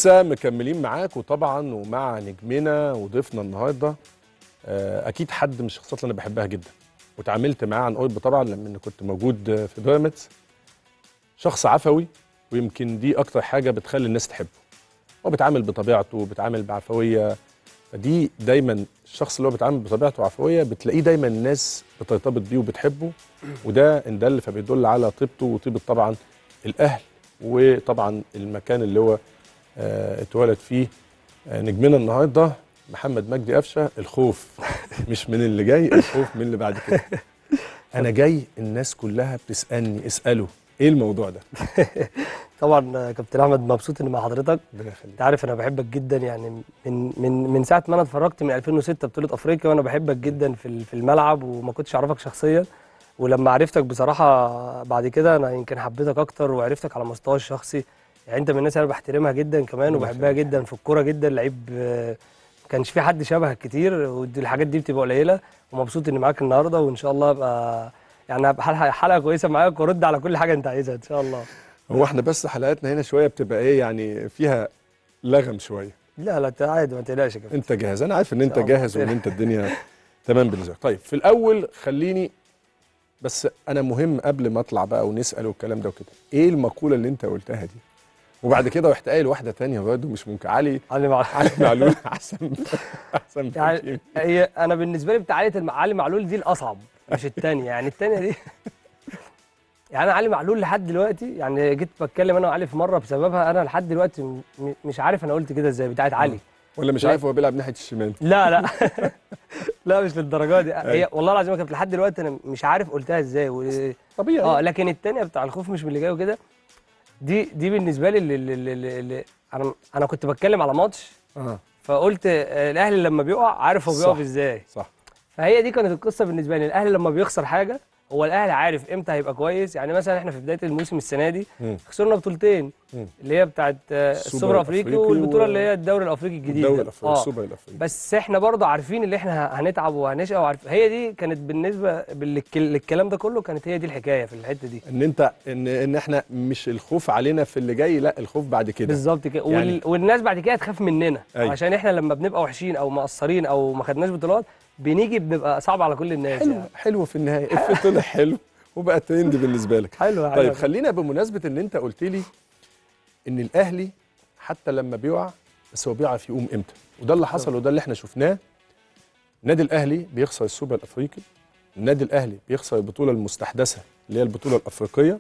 لسه مكملين معاك وطبعا ومع نجمنا وضيفنا النهارده آه، اكيد حد من الشخصيات اللي انا بحبها جدا وتعاملت معاه عن قرب طبعا لما كنت موجود في بيراميدز شخص عفوي ويمكن دي اكتر حاجه بتخلي الناس تحبه هو بيتعامل بطبيعته بيتعامل بعفويه فدي دايما الشخص اللي هو بيتعامل بطبيعته عفويه بتلاقيه دايما الناس بترتبط بيه وبتحبه وده ان دل فبيدل على طيبته وطيبه طبعا الاهل وطبعا المكان اللي هو آه، اتولد فيه آه، نجمنا النهارده محمد مجدي قفشه الخوف مش من اللي جاي الخوف من اللي بعد كده انا جاي الناس كلها بتسالني اساله ايه الموضوع ده طبعا آه، كابتن احمد مبسوط اني مع حضرتك ربنا يخليك انت عارف انا بحبك جدا يعني من من من ساعه ما انا اتفرجت من 2006 بطوله افريقيا وانا بحبك جدا في ال- في الملعب وما كنتش اعرفك شخصيا ولما عرفتك بصراحه بعد كده انا يمكن حبيتك اكتر وعرفتك على المستوى الشخصي يعني انت من الناس اللي انا بحترمها جدا كمان ربنا وبحبها يخليك. جدا في الكوره جدا لعيب آه، ما كانش في حد شبهك كتير ودي الحاجات دي بتبقى قليله ومبسوط اني معاك النهارده وان شاء الله ابقى يعني هبقى حلقه حلقه كويسه معاك وارد على كل حاجه انت عايزها ان شاء الله هو احنا بس حلقاتنا هنا شويه بتبقى ايه يعني فيها لغم شويه لا لا عادي ما تقلقش يا كابتن انت جاهز انا عارف ان انت شاء الله. جاهز وان انت الدنيا تمام بالنسبه لك طيب في الاول خليني بس انا مهم قبل ما اطلع بقى ونسال والكلام ده وكده ايه المقوله اللي انت قلتها دي وبعد كده رحت قايل واحده تانية برضه مش ممكن علي علي مع علي معلول احسن احسن يعني بكتير. هي انا بالنسبه لي بتاع علي الم- علي معلول دي الاصعب مش الثانيه يعني الثانيه دي يعني انا علي معلول لحد دلوقتي يعني جيت بتكلم انا وعلي في مره بسببها انا لحد دلوقتي م- م- مش عارف انا قلت كده ازاي بتاعت علي ولا مش لا. عارف هو بيلعب ناحيه الشمال لا لا لا مش للدرجه دي هي والله العظيم يا كابتن لحد دلوقتي انا مش عارف قلتها ازاي و... طبيعي اه لكن الثانيه بتاع الخوف مش من اللي جاي وكده دي دي بالنسبه لي اللي, اللي, اللي, اللي انا انا كنت بتكلم على ماتش اه فقلت آه، الاهلي لما بيقع عارف هو بيقف صح. ازاي صح فهي دي كانت القصه بالنسبه لي الاهلي لما بيخسر حاجه هو الاهلي عارف امتى هيبقى كويس يعني مثلا احنا في بدايه الموسم السنه دي مم. خسرنا بطولتين مم. اللي هي بتاعت آه، السوبر السوبر الافريقي الأفريقي والبطوله و- اللي هي الدوري الافريقي الجديد الدوري ده. الافريقي آه. السوبر الافريقي بس احنا برضه عارفين اللي احنا هنتعب وهنشقى وعارف هي دي كانت بالنسبه بالك- للكلام ده كله كانت هي دي الحكايه في الحته دي ان انت ان ان احنا مش الخوف علينا في اللي جاي لا الخوف بعد كده بالظبط كده يعني- وال... والناس بعد كده تخاف مننا أيوة. عشان احنا لما بنبقى وحشين او مقصرين او ما خدناش بطولات بنيجي بنبقى صعب على كل الناس حلو يعني. حلو في النهايه الف طلع حلو وبقى ترند بالنسبه لك حلو طيب خلينا بمناسبه ان انت قلت لي ان الاهلي حتى لما بيقع بس هو بيعرف يقوم امتى وده اللي حصل وده اللي احنا شفناه النادي الاهلي بيخسر السوبر الافريقي النادي الاهلي بيخسر البطوله المستحدثه اللي هي البطوله الافريقيه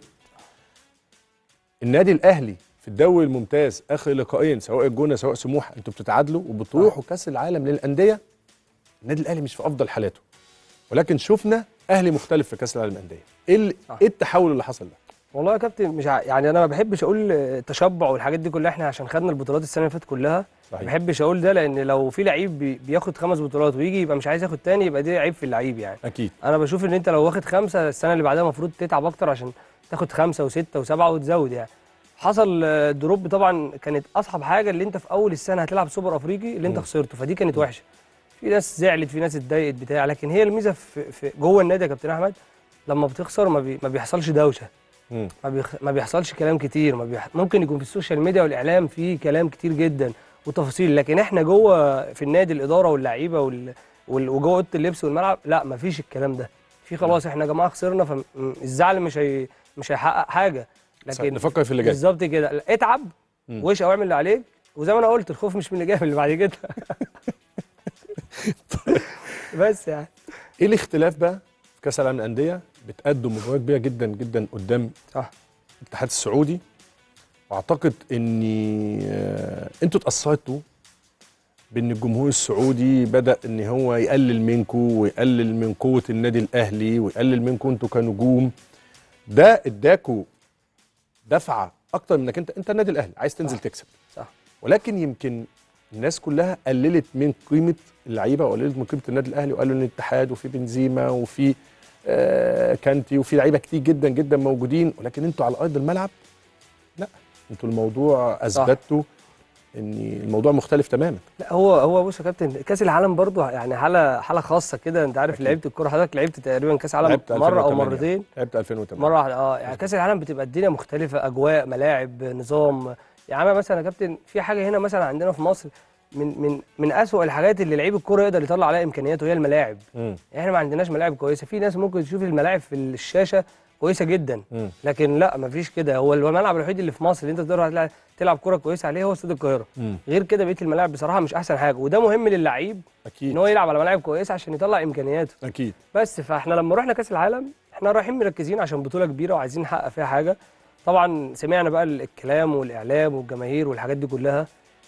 النادي الاهلي في الدوري الممتاز اخر لقاءين سواء الجونه سواء سموحه انتوا بتتعادلوا وبتروحوا كاس العالم للانديه النادي الاهلي مش في افضل حالاته ولكن شفنا اهلي مختلف في كاس العالم للانديه ايه ال- صح. ايه التحول اللي حصل ده والله يا كابتن مش ع... يعني انا ما بحبش اقول آه، تشبع والحاجات دي كلها احنا عشان خدنا البطولات السنه اللي فاتت كلها ما صحيح بحبش اقول ده لان لو في لعيب بي... بياخد خمس بطولات ويجي يبقى مش عايز ياخد تاني يبقى دي عيب في اللعيب يعني اكيد انا بشوف ان انت لو واخد خمسه السنه اللي بعدها المفروض تتعب اكتر عشان تاخد خمسه وسته وسبعه وتزود يعني حصل آه، دروب طبعا كانت اصعب حاجه اللي انت في اول السنه هتلعب سوبر افريقي اللي انت مم. خسرته فدي كانت وحشه في ناس زعلت في ناس اتضايقت بتاع لكن هي الميزه في, في جوه النادي يا كابتن احمد لما بتخسر ما, بي... ما بيحصلش دوشه مم. ما, بيخ... ما بيحصلش كلام كتير ما بيح... ممكن يكون في السوشيال ميديا والاعلام في كلام كتير جدا وتفاصيل لكن احنا جوه في النادي الاداره واللعيبه وال... وال... وجوه اوضه اللبس والملعب لا ما فيش الكلام ده في خلاص احنا يا جماعه خسرنا فالزعل مش هي... مش هيحقق حاجه لكن نفكر في اللي جاي بالظبط كده لا، اتعب مم. وش او اعمل اللي عليك وزي ما انا قلت الخوف مش من اللي جاي من اللي بعد كده بس يعني ايه الاختلاف بقى في كاس العالم للانديه بتقدم مباراه كبيره جدا جدا قدام صح الاتحاد السعودي واعتقد ان آه، انتوا اتاثرتوا بان الجمهور السعودي بدا ان هو يقلل منكم ويقلل من قوه النادي الاهلي ويقلل منكم انتوا كنجوم ده اداكوا دفعه اكتر من انك انت انت النادي الاهلي عايز تنزل صح. تكسب صح ولكن يمكن الناس كلها قللت من قيمه اللعيبه وقللت من قيمه النادي الاهلي وقالوا ان الاتحاد وفي بنزيما وفي آه كانتي وفي لعيبه كتير جدا جدا موجودين ولكن انتوا على ارض الملعب لا انتوا الموضوع اثبتوا ان الموضوع مختلف تماما لا هو هو بص يا كابتن كاس العالم برضو يعني حاله حاله خاصه كده انت عارف أكيد. لعيبه الكوره حضرتك لعبت تقريبا كاس عالم لعبت مره او 2008. مرتين لعبت 2008 مره واحده اه يعني كاس العالم بتبقى الدنيا مختلفه اجواء ملاعب نظام يعني انا مثلا يا كابتن في حاجه هنا مثلا عندنا في مصر من من من اسوأ الحاجات اللي لعيب الكوره يقدر يطلع عليها امكانياته هي الملاعب مم. احنا ما عندناش ملاعب كويسه في ناس ممكن تشوف الملاعب في الشاشه كويسه جدا مم. لكن لا مفيش كده هو الملعب الوحيد اللي في مصر اللي انت تقدر تلعب- تلعب كوره كويسه عليه هو استاد القاهره مم. غير كده بقيه الملاعب بصراحه مش احسن حاجه وده مهم للعيب ان اكيد هو يلعب على ملاعب كويسه عشان يطلع امكانياته اكيد بس فاحنا لما رحنا كاس العالم احنا رايحين مركزين عشان بطوله كبيره وعايزين نحقق فيها حاجه طبعا سمعنا بقى الكلام والاعلام والجماهير والحاجات دي كلها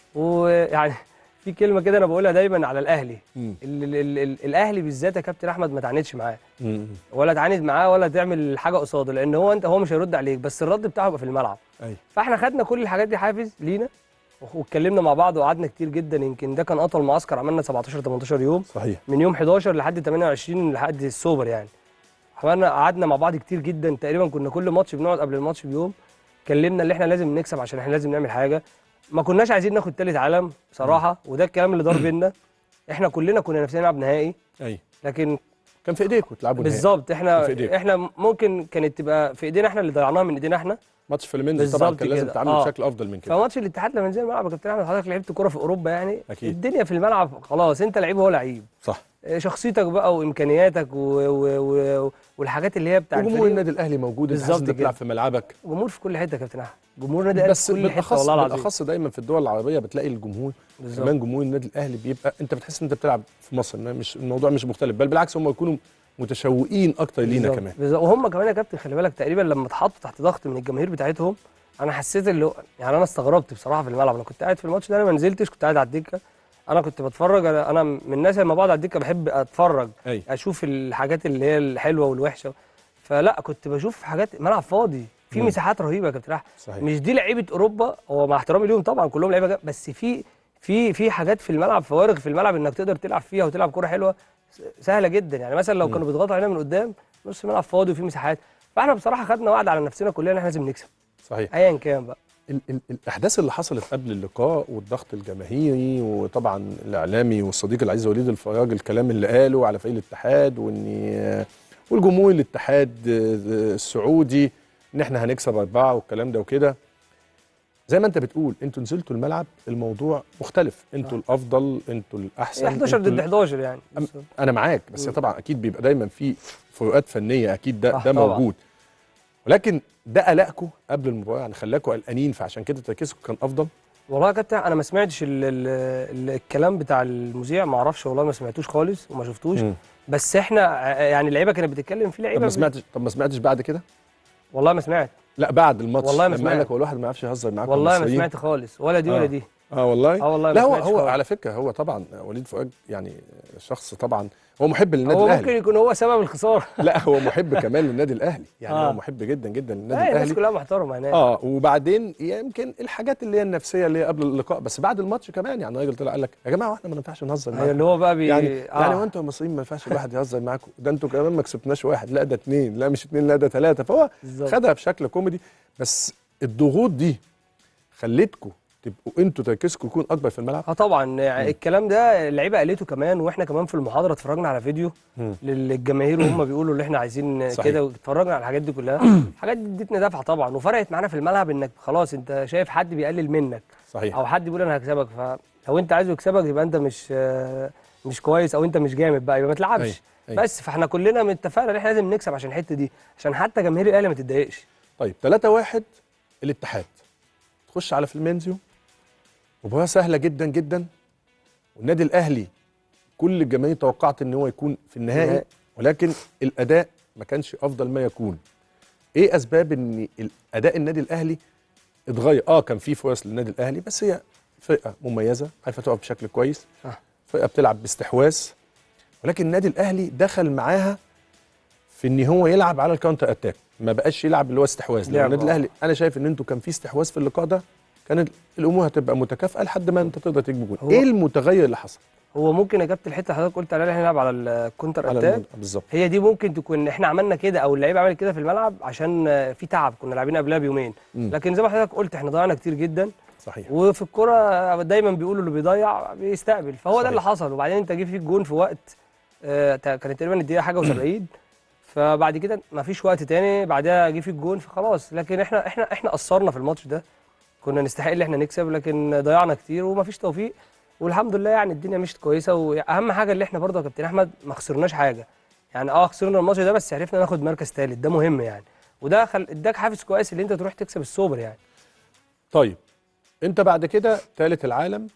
ويعني في كلمه كده انا بقولها دايما على الاهلي مم. ال ال ال ال الاهلي بالذات يا كابتن احمد ما تعاندش معاه مم. ولا تعاند معاه ولا تعمل حاجه قصاده لان هو انت هو مش هيرد عليك بس الرد بتاعه يبقى في الملعب ايوه فاحنا خدنا كل الحاجات دي حافز لينا واتكلمنا مع بعض وقعدنا كتير جدا يمكن ده كان اطول معسكر عملنا 17 18 يوم صحيح من يوم 11 لحد 28 لحد السوبر يعني عملنا قعدنا مع بعض كتير جدا تقريبا كنا كل ماتش بنقعد قبل الماتش بيوم اتكلمنا اللي احنا لازم نكسب عشان احنا لازم نعمل حاجه ما كناش عايزين ناخد تالت عالم بصراحه وده الكلام اللي دار بينا احنا كلنا كنا نفسنا نلعب نهائي ايوه لكن كان في ايديكم تلعبوا نهائي. بالظبط في احنا إيديكم. احنا ممكن كانت تبقى في ايدينا احنا اللي ضيعناها من ايدينا احنا ماتش فلامينجو طبعا بالظبط كان لازم كده. تعملوا آه. بشكل افضل من كده فماتش الاتحاد لما نزل الملعب يا كابتن احمد حضرتك لعبت كوره في اوروبا يعني أكيد. الدنيا في الملعب خلاص انت لعيب وهو لعيب صح شخصيتك بقى وامكانياتك و... و... و... والحاجات اللي هي بتاع وجمهور الفريق النادي الاهلي موجود انت بالظبط حاسس انت بتلعب كده. في ملعبك جمهور في كل حته يا كابتن احمد جمهور النادي الاهلي بس في كل حته بالاخص والله العظيم بالاخص دايما في الدول العربيه بتلاقي الجمهور بالظبط. كمان جمهور النادي الاهلي بيبقى انت بتحس ان انت بتلعب في مصر إنه مش الموضوع مش مختلف بل بالعكس هم يكونوا متشوقين اكتر لينا بالظبط. كمان بالظبط وهم كمان يا كابتن خلي بالك تقريبا لما اتحطوا تحت ضغط من الجماهير بتاعتهم انا حسيت اللي هو يعني انا استغربت بصراحه في الملعب انا كنت قاعد في الماتش ده انا ما نزلتش كنت قاعد على الدكه انا كنت بتفرج انا أنا من الناس اللي لما بقعد على الدكه بحب اتفرج ايوه اشوف الحاجات اللي هي الحلوه والوحشه فلا كنت بشوف حاجات ملعب فاضي في مم. مساحات رهيبه يا كابتن احمد صحيح مش دي لعيبه اوروبا هو مع احترامي ليهم طبعا كلهم لعيبه جا- بس في في في حاجات في الملعب فوارغ في الملعب انك تقدر تلعب فيها وتلعب كوره حلوه س- سهله جدا يعني مثلا لو مم. كانوا بيضغطوا علينا من قدام نص الملعب فاضي وفي مساحات فاحنا بصراحه خدنا وعد على نفسنا كلنا ان احنا لازم نكسب صحيح ايا كان بقى ال ال الاحداث اللي حصلت قبل اللقاء والضغط الجماهيري وطبعا الاعلامي والصديق العزيز وليد الفراج الكلام اللي قاله على فريق الاتحاد وان والجمهور الاتحاد السعودي ان احنا هنكسب اربعه والكلام ده وكده زي ما انت بتقول انتوا نزلتوا الملعب الموضوع مختلف انتوا الافضل انتوا الاحسن هي 11 انتوا ضد 11 يعني أم- انا معاك بس طبعا اكيد بيبقى دايما في فروقات فنيه اكيد ده صح ده طبعاً. موجود ولكن ده قلقكم قبل المباراه يعني خلاكم قلقانين فعشان كده تركيزكم كان افضل والله يا كابتن انا ما سمعتش ال ال ال الكلام بتاع المذيع ما اعرفش والله ما سمعتوش خالص وما شفتوش مم. بس احنا ع- يعني اللعيبه كانت بتتكلم في طب لعيبه ما بت- سمعتش طب ما سمعتش بعد كده والله ما سمعت لا بعد الماتش والله ما لما قال لك سمعت. هو الواحد ما يعرفش يهزر معاكم والله ما المصريين. سمعت خالص ولا دي آه. ولا دي اه والله اه والله ما لا هو سمعتش هو خالص. على فكره هو طبعا وليد فؤاد يعني شخص طبعا هو محب للنادي هو الاهلي ممكن يكون هو سبب الخساره لا هو محب كمان للنادي الاهلي يعني آه. هو محب جدا جدا للنادي لا الناس الاهلي كلها محترمه هناك اه وبعدين يمكن الحاجات اللي هي النفسيه اللي هي قبل اللقاء بس بعد الماتش كمان يعني الراجل طلع قال لك يا جماعه احنا ما ينفعش نهزر أيوة، معاكم اللي هو بقى بي يعني آه. يعني وانتم المصريين ما ينفعش الواحد يهزر معاكم ده انتوا كمان ما كسبتناش واحد لا ده اثنين لا مش اثنين لا ده ثلاثه فهو بالظبط. خدها بشكل كوميدي بس الضغوط دي خلتكم تبقوا انتوا تركيزكم يكون اكبر في الملعب اه طبعا يعني الكلام ده اللعيبه قالته كمان واحنا كمان في المحاضره اتفرجنا على فيديو مم. للجماهير وهم بيقولوا اللي احنا عايزين صحيح. كده واتفرجنا على الحاجات دي كلها الحاجات دي ادتنا دفعه طبعا وفرقت معانا في الملعب انك خلاص انت شايف حد بيقلل منك صحيح او حد بيقول انا هكسبك فلو انت عايزه يكسبك يبقى انت مش آه، مش كويس او انت مش جامد بقى يبقى ما تلعبش أيوة، أيوة. بس فاحنا كلنا اتفقنا ان احنا لازم نكسب عشان الحته دي عشان حتى جماهير الاهلي ما تتضايقش طيب 3 1 الاتحاد تخش على فلمنزيو مباراه سهله جدا جدا والنادي الاهلي كل الجماهير توقعت ان هو يكون في النهائي النهائي. ولكن الاداء ما كانش افضل ما يكون ايه اسباب ان الاداء النادي الاهلي اتغير اه كان في فرص للنادي الاهلي بس هي فرقه مميزه عارفه تقف بشكل كويس صح. فرقه بتلعب باستحواذ ولكن النادي الاهلي دخل معاها في ان هو يلعب على الكاونتر اتاك ما بقاش يلعب اللي هو استحواذ لأن لعب، النادي آه. الاهلي انا شايف ان انتوا كان في استحواذ في اللقاء ده كانت الامور هتبقى متكافئه لحد ما انت تقدر تجيب جول هو- ايه المتغير اللي حصل هو ممكن يا كابتن الحته اللي حضرتك قلت عليها اللي احنا نلعب على الكونتر على اتاك الموضوع بالظبط هي دي ممكن تكون احنا عملنا كده او اللعيبه عملت كده في الملعب عشان آه، في تعب كنا لاعبين قبلها بيومين مم. لكن زي ما حضرتك قلت احنا ضيعنا كتير جدا صحيح وفي الكوره دايما بيقولوا اللي بيضيع بيستقبل فهو صحيح. ده اللي حصل وبعدين انت جه فيك جون في وقت آه، تا- كانت تقريبا الدقيقه حاجه و70 فبعد كده ما فيش وقت تاني بعدها جه فيك جون فخلاص لكن احنا احنا احنا قصرنا في الماتش ده كنا نستحق ان احنا نكسب لكن ضيعنا كتير ومفيش توفيق والحمد لله يعني الدنيا مشيت كويسه واهم حاجه اللي احنا برضه يا كابتن احمد ما خسرناش حاجه يعني اه خسرنا الماتش ده بس عرفنا ناخد مركز ثالث ده مهم يعني وده خل... اداك حافز كويس ان انت تروح تكسب السوبر يعني طيب انت بعد كده ثالث العالم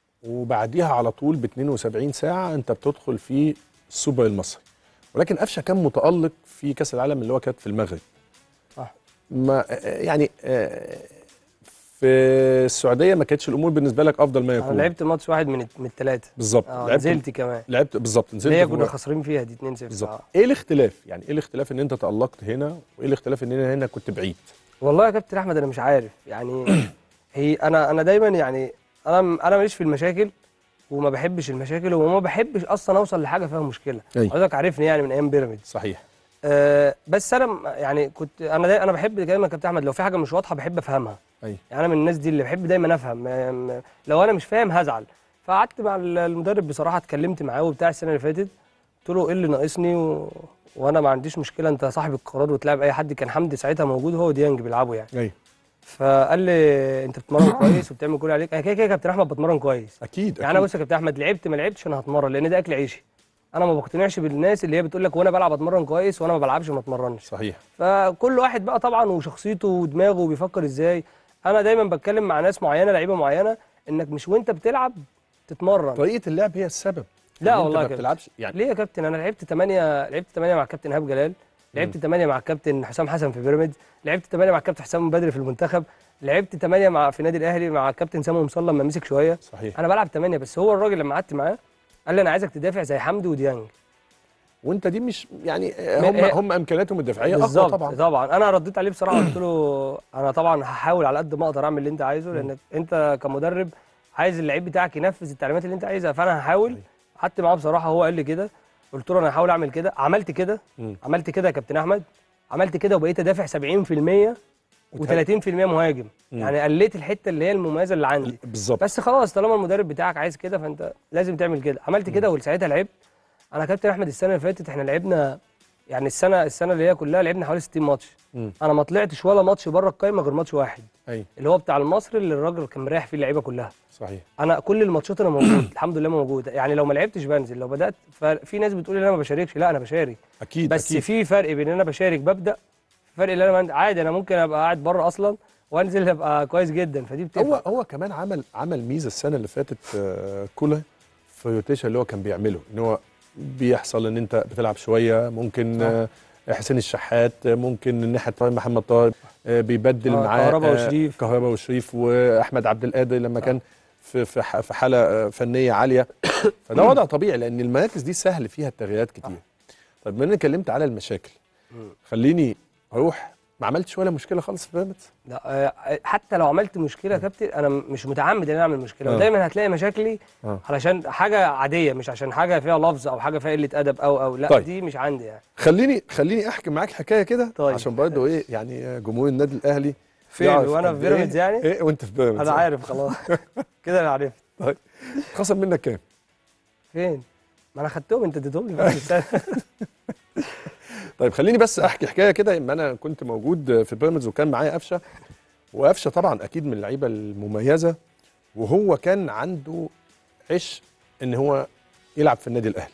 وبعديها على طول ب 72 ساعه انت بتدخل في السوبر المصري ولكن قفشه كان متالق في كاس العالم اللي هو كانت في المغرب صح ما يعني آه، في السعوديه ما كانتش الامور بالنسبه لك افضل ما انا يكون لعبت ماتش واحد من من الثلاثه بالظبط اه لعبت نزلت كمان لعبت بالظبط نزلت اللي هي في كنا واحد. خاسرين فيها دي 2-0 بالظبط آه. ايه الاختلاف يعني ايه الاختلاف ان انت تالقت هنا وايه الاختلاف ان انا هنا كنت بعيد والله يا كابتن احمد انا مش عارف يعني هي انا انا دايما يعني انا انا ماليش في المشاكل وما بحبش المشاكل وما بحبش اصلا اوصل لحاجه فيها مشكله أيوة. حضرتك عارفني يعني من ايام بيراميدز صحيح أه بس انا م- يعني كنت انا دايما انا بحب دايما يا كابتن احمد لو في حاجه مش واضحه بحب افهمها ايوه يعني انا من الناس دي اللي بحب دايما افهم م- م- لو انا مش فاهم هزعل فقعدت مع ال- المدرب بصراحه اتكلمت معاه وبتاع السنه اللي فاتت قلت له ايه اللي ناقصني و... وانا ما عنديش مشكله انت صاحب القرار وتلعب اي حد كان حمدي ساعتها موجود هو وديانج بيلعبوا يعني ايوه فقال لي انت بتتمرن كويس وبتعمل كل اللي عليك انا كده كده يا كابتن احمد بتمرن كويس اكيد يعني انا أكيد. بص يا كابتن احمد لعبت ما لعبتش انا هتمرن لان ده اكل عيشي انا ما بقتنعش بالناس اللي هي بتقول لك وانا بلعب اتمرن كويس وانا ما بلعبش وما اتمرنش صحيح فكل واحد بقى طبعا وشخصيته ودماغه وبيفكر ازاي انا دايما بتكلم مع ناس معينه لعيبه معينه انك مش وانت بتلعب تتمرن طريقه اللعب هي السبب لا إن والله انت يا ما كابتن. بتلعبش يعني ليه يا كابتن انا لعبت 8 لعبت 8 مع الكابتن ايهاب جلال لعبت 8 مع الكابتن حسام حسن في بيراميدز لعبت 8 مع الكابتن حسام بدري في المنتخب لعبت 8 مع في نادي الاهلي مع الكابتن سامو مصلى لما مسك شويه صحيح انا بلعب 8 بس هو الراجل لما قعدت معاه قال لي انا عايزك تدافع زي حمدي وديانج وانت دي مش يعني ما- هم هي- هم امكانياتهم الدفاعيه اقوى بالظبط طبعا طبعا انا رديت عليه بصراحه قلت له انا طبعا هحاول على قد ما اقدر اعمل اللي انت عايزه لانك انت كمدرب عايز اللعيب بتاعك ينفذ التعليمات اللي انت عايزها فانا هحاول أيوة. قعدت معاه بصراحه هو قال لي كده قلت له انا هحاول اعمل كده عملت كده مم. عملت كده يا كابتن احمد عملت كده وبقيت ادافع 70% و30% مهاجم مم. يعني قليت الحته اللي هي المميزه اللي عندي بالظبط بس خلاص طالما المدرب بتاعك عايز كده فانت لازم تعمل كده عملت كده وساعتها لعبت انا كابتن احمد السنه اللي فاتت احنا لعبنا يعني السنه السنه اللي هي كلها لعبنا حوالي 60 ماتش مم. انا ما طلعتش ولا ماتش بره القايمه غير ماتش واحد ايوه اللي هو بتاع المصري اللي الراجل كان مريح فيه اللعيبه كلها صحيح انا كل الماتشات انا موجود الحمد لله موجود يعني لو ما لعبتش بنزل لو بدات ففي ناس بتقول ان انا ما بشاركش لا انا بشارك اكيد بس أكيد. في فرق بين ان انا بشارك ببدا فرق ان انا عادي انا ممكن ابقى قاعد بره اصلا وانزل ابقى كويس جدا فدي بتفرق هو هو كمان عمل عمل ميزه السنه اللي فاتت آه، كولر في روتيشن اللي هو كان بيعمله ان هو بيحصل ان انت بتلعب شويه ممكن صح. آه، حسين الشحات آه، ممكن الناحيه الثانيه محمد طاهر آه، بيبدل آه، معاه كهربا آه، وشريف. كهربا وشريف واحمد عبد القادر لما كان في في ح- في حاله آه، فنيه عاليه فده وضع طبيعي لان المراكز دي سهل فيها التغييرات كتير طيب بما اني اتكلمت على المشاكل خليني اروح ما عملتش ولا مشكله خالص في بيراميدز لا آه، حتى لو عملت مشكله يا كابتن انا مش متعمد ان انا اعمل مشكله آه. ودايما هتلاقي مشاكلي آه. علشان حاجه عاديه مش عشان حاجه فيها لفظ او حاجه فيها قله ادب او او لا طيب. دي مش عندي يعني خليني خليني احكي معاك حكايه كده طيب. عشان برضه ايه يعني جمهور النادي الاهلي فين يعرف وانا قد في بيراميدز إيه- يعني ايه وانت في بيراميدز انا عارف خلاص كده انا عرفت طيب خصم منك كام؟ فين ما انا خدتهم انت اديتهم لي في آخر السنة. طيب خليني بس احكي حكايه كده اما انا كنت موجود في بيراميدز وكان معايا قفشه وقفشه طبعا اكيد من اللعيبه المميزه وهو كان عنده عش ان هو يلعب في النادي الاهلي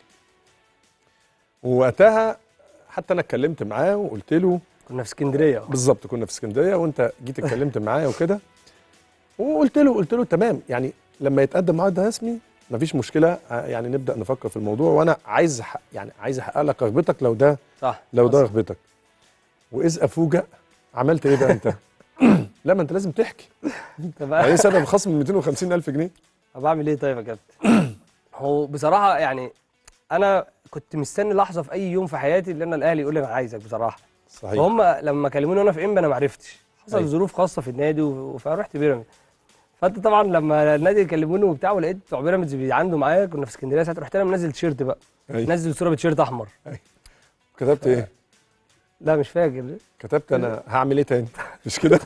ووقتها حتى انا اتكلمت معاه وقلت له كنا في اسكندريه بالظبط كنا في اسكندريه وانت جيت اتكلمت معايا وكده وقلت له قلت له تمام يعني لما يتقدم عرض رسمي مفيش مشكله آه، يعني نبدا نفكر في الموضوع وانا عايز أحقق- يعني عايز احقق لك رغبتك لو ده صح لو ده حصل. رغبتك واذ افوجئ عملت ايه بقى انت؟ لا ما انت لازم تحكي طب يعني ايه سبب خصم 250 الف جنيه؟ طب اعمل ايه طيب يا كابتن هو بصراحه يعني انا كنت مستني لحظه في اي يوم في حياتي اللي انا الاهلي يقول لي انا عايزك بصراحه صحيح فهم لما كلموني وانا في انبا انا ما عرفتش حصل أيوة. ظروف خاصه في النادي و- فرحت بيراميدز فانت طبعا لما النادي يكلموني وبتاع ولقيت بتوع بيراميدز بيعندوا معايا كنا في اسكندريه ساعتها رحت انا منزل تيشيرت بقى أيوة. نزل صوره بتيشيرت احمر كتبت ايه؟ لا مش فاكر كتبت انا هعمل ايه تاني؟ مش كده؟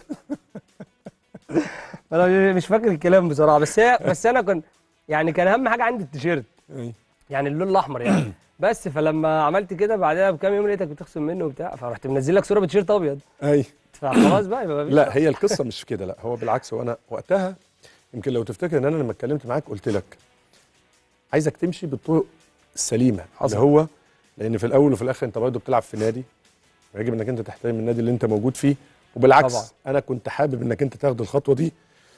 انا مش فاكر الكلام بصراحه بس هي بس انا كنت يعني كان اهم حاجه عندي التيشيرت أيوة. يعني اللون الاحمر يعني بس فلما عملت كده بعدها بكام يوم لقيتك بتخصم منه وبتاع فرحت منزل لك صوره بتيشيرت ابيض اي فخلاص بقى يبقى مفيش لا هي القصه مش كده لا هو بالعكس وانا وقتها يمكن لو تفتكر ان انا لما اتكلمت معاك قلت لك عايزك تمشي بالطرق السليمه حصل. اللي هو لان في الاول وفي الاخر انت برضه بتلعب في نادي ويجب انك انت تحترم النادي اللي انت موجود فيه وبالعكس طبعا. انا كنت حابب انك انت تاخد الخطوه دي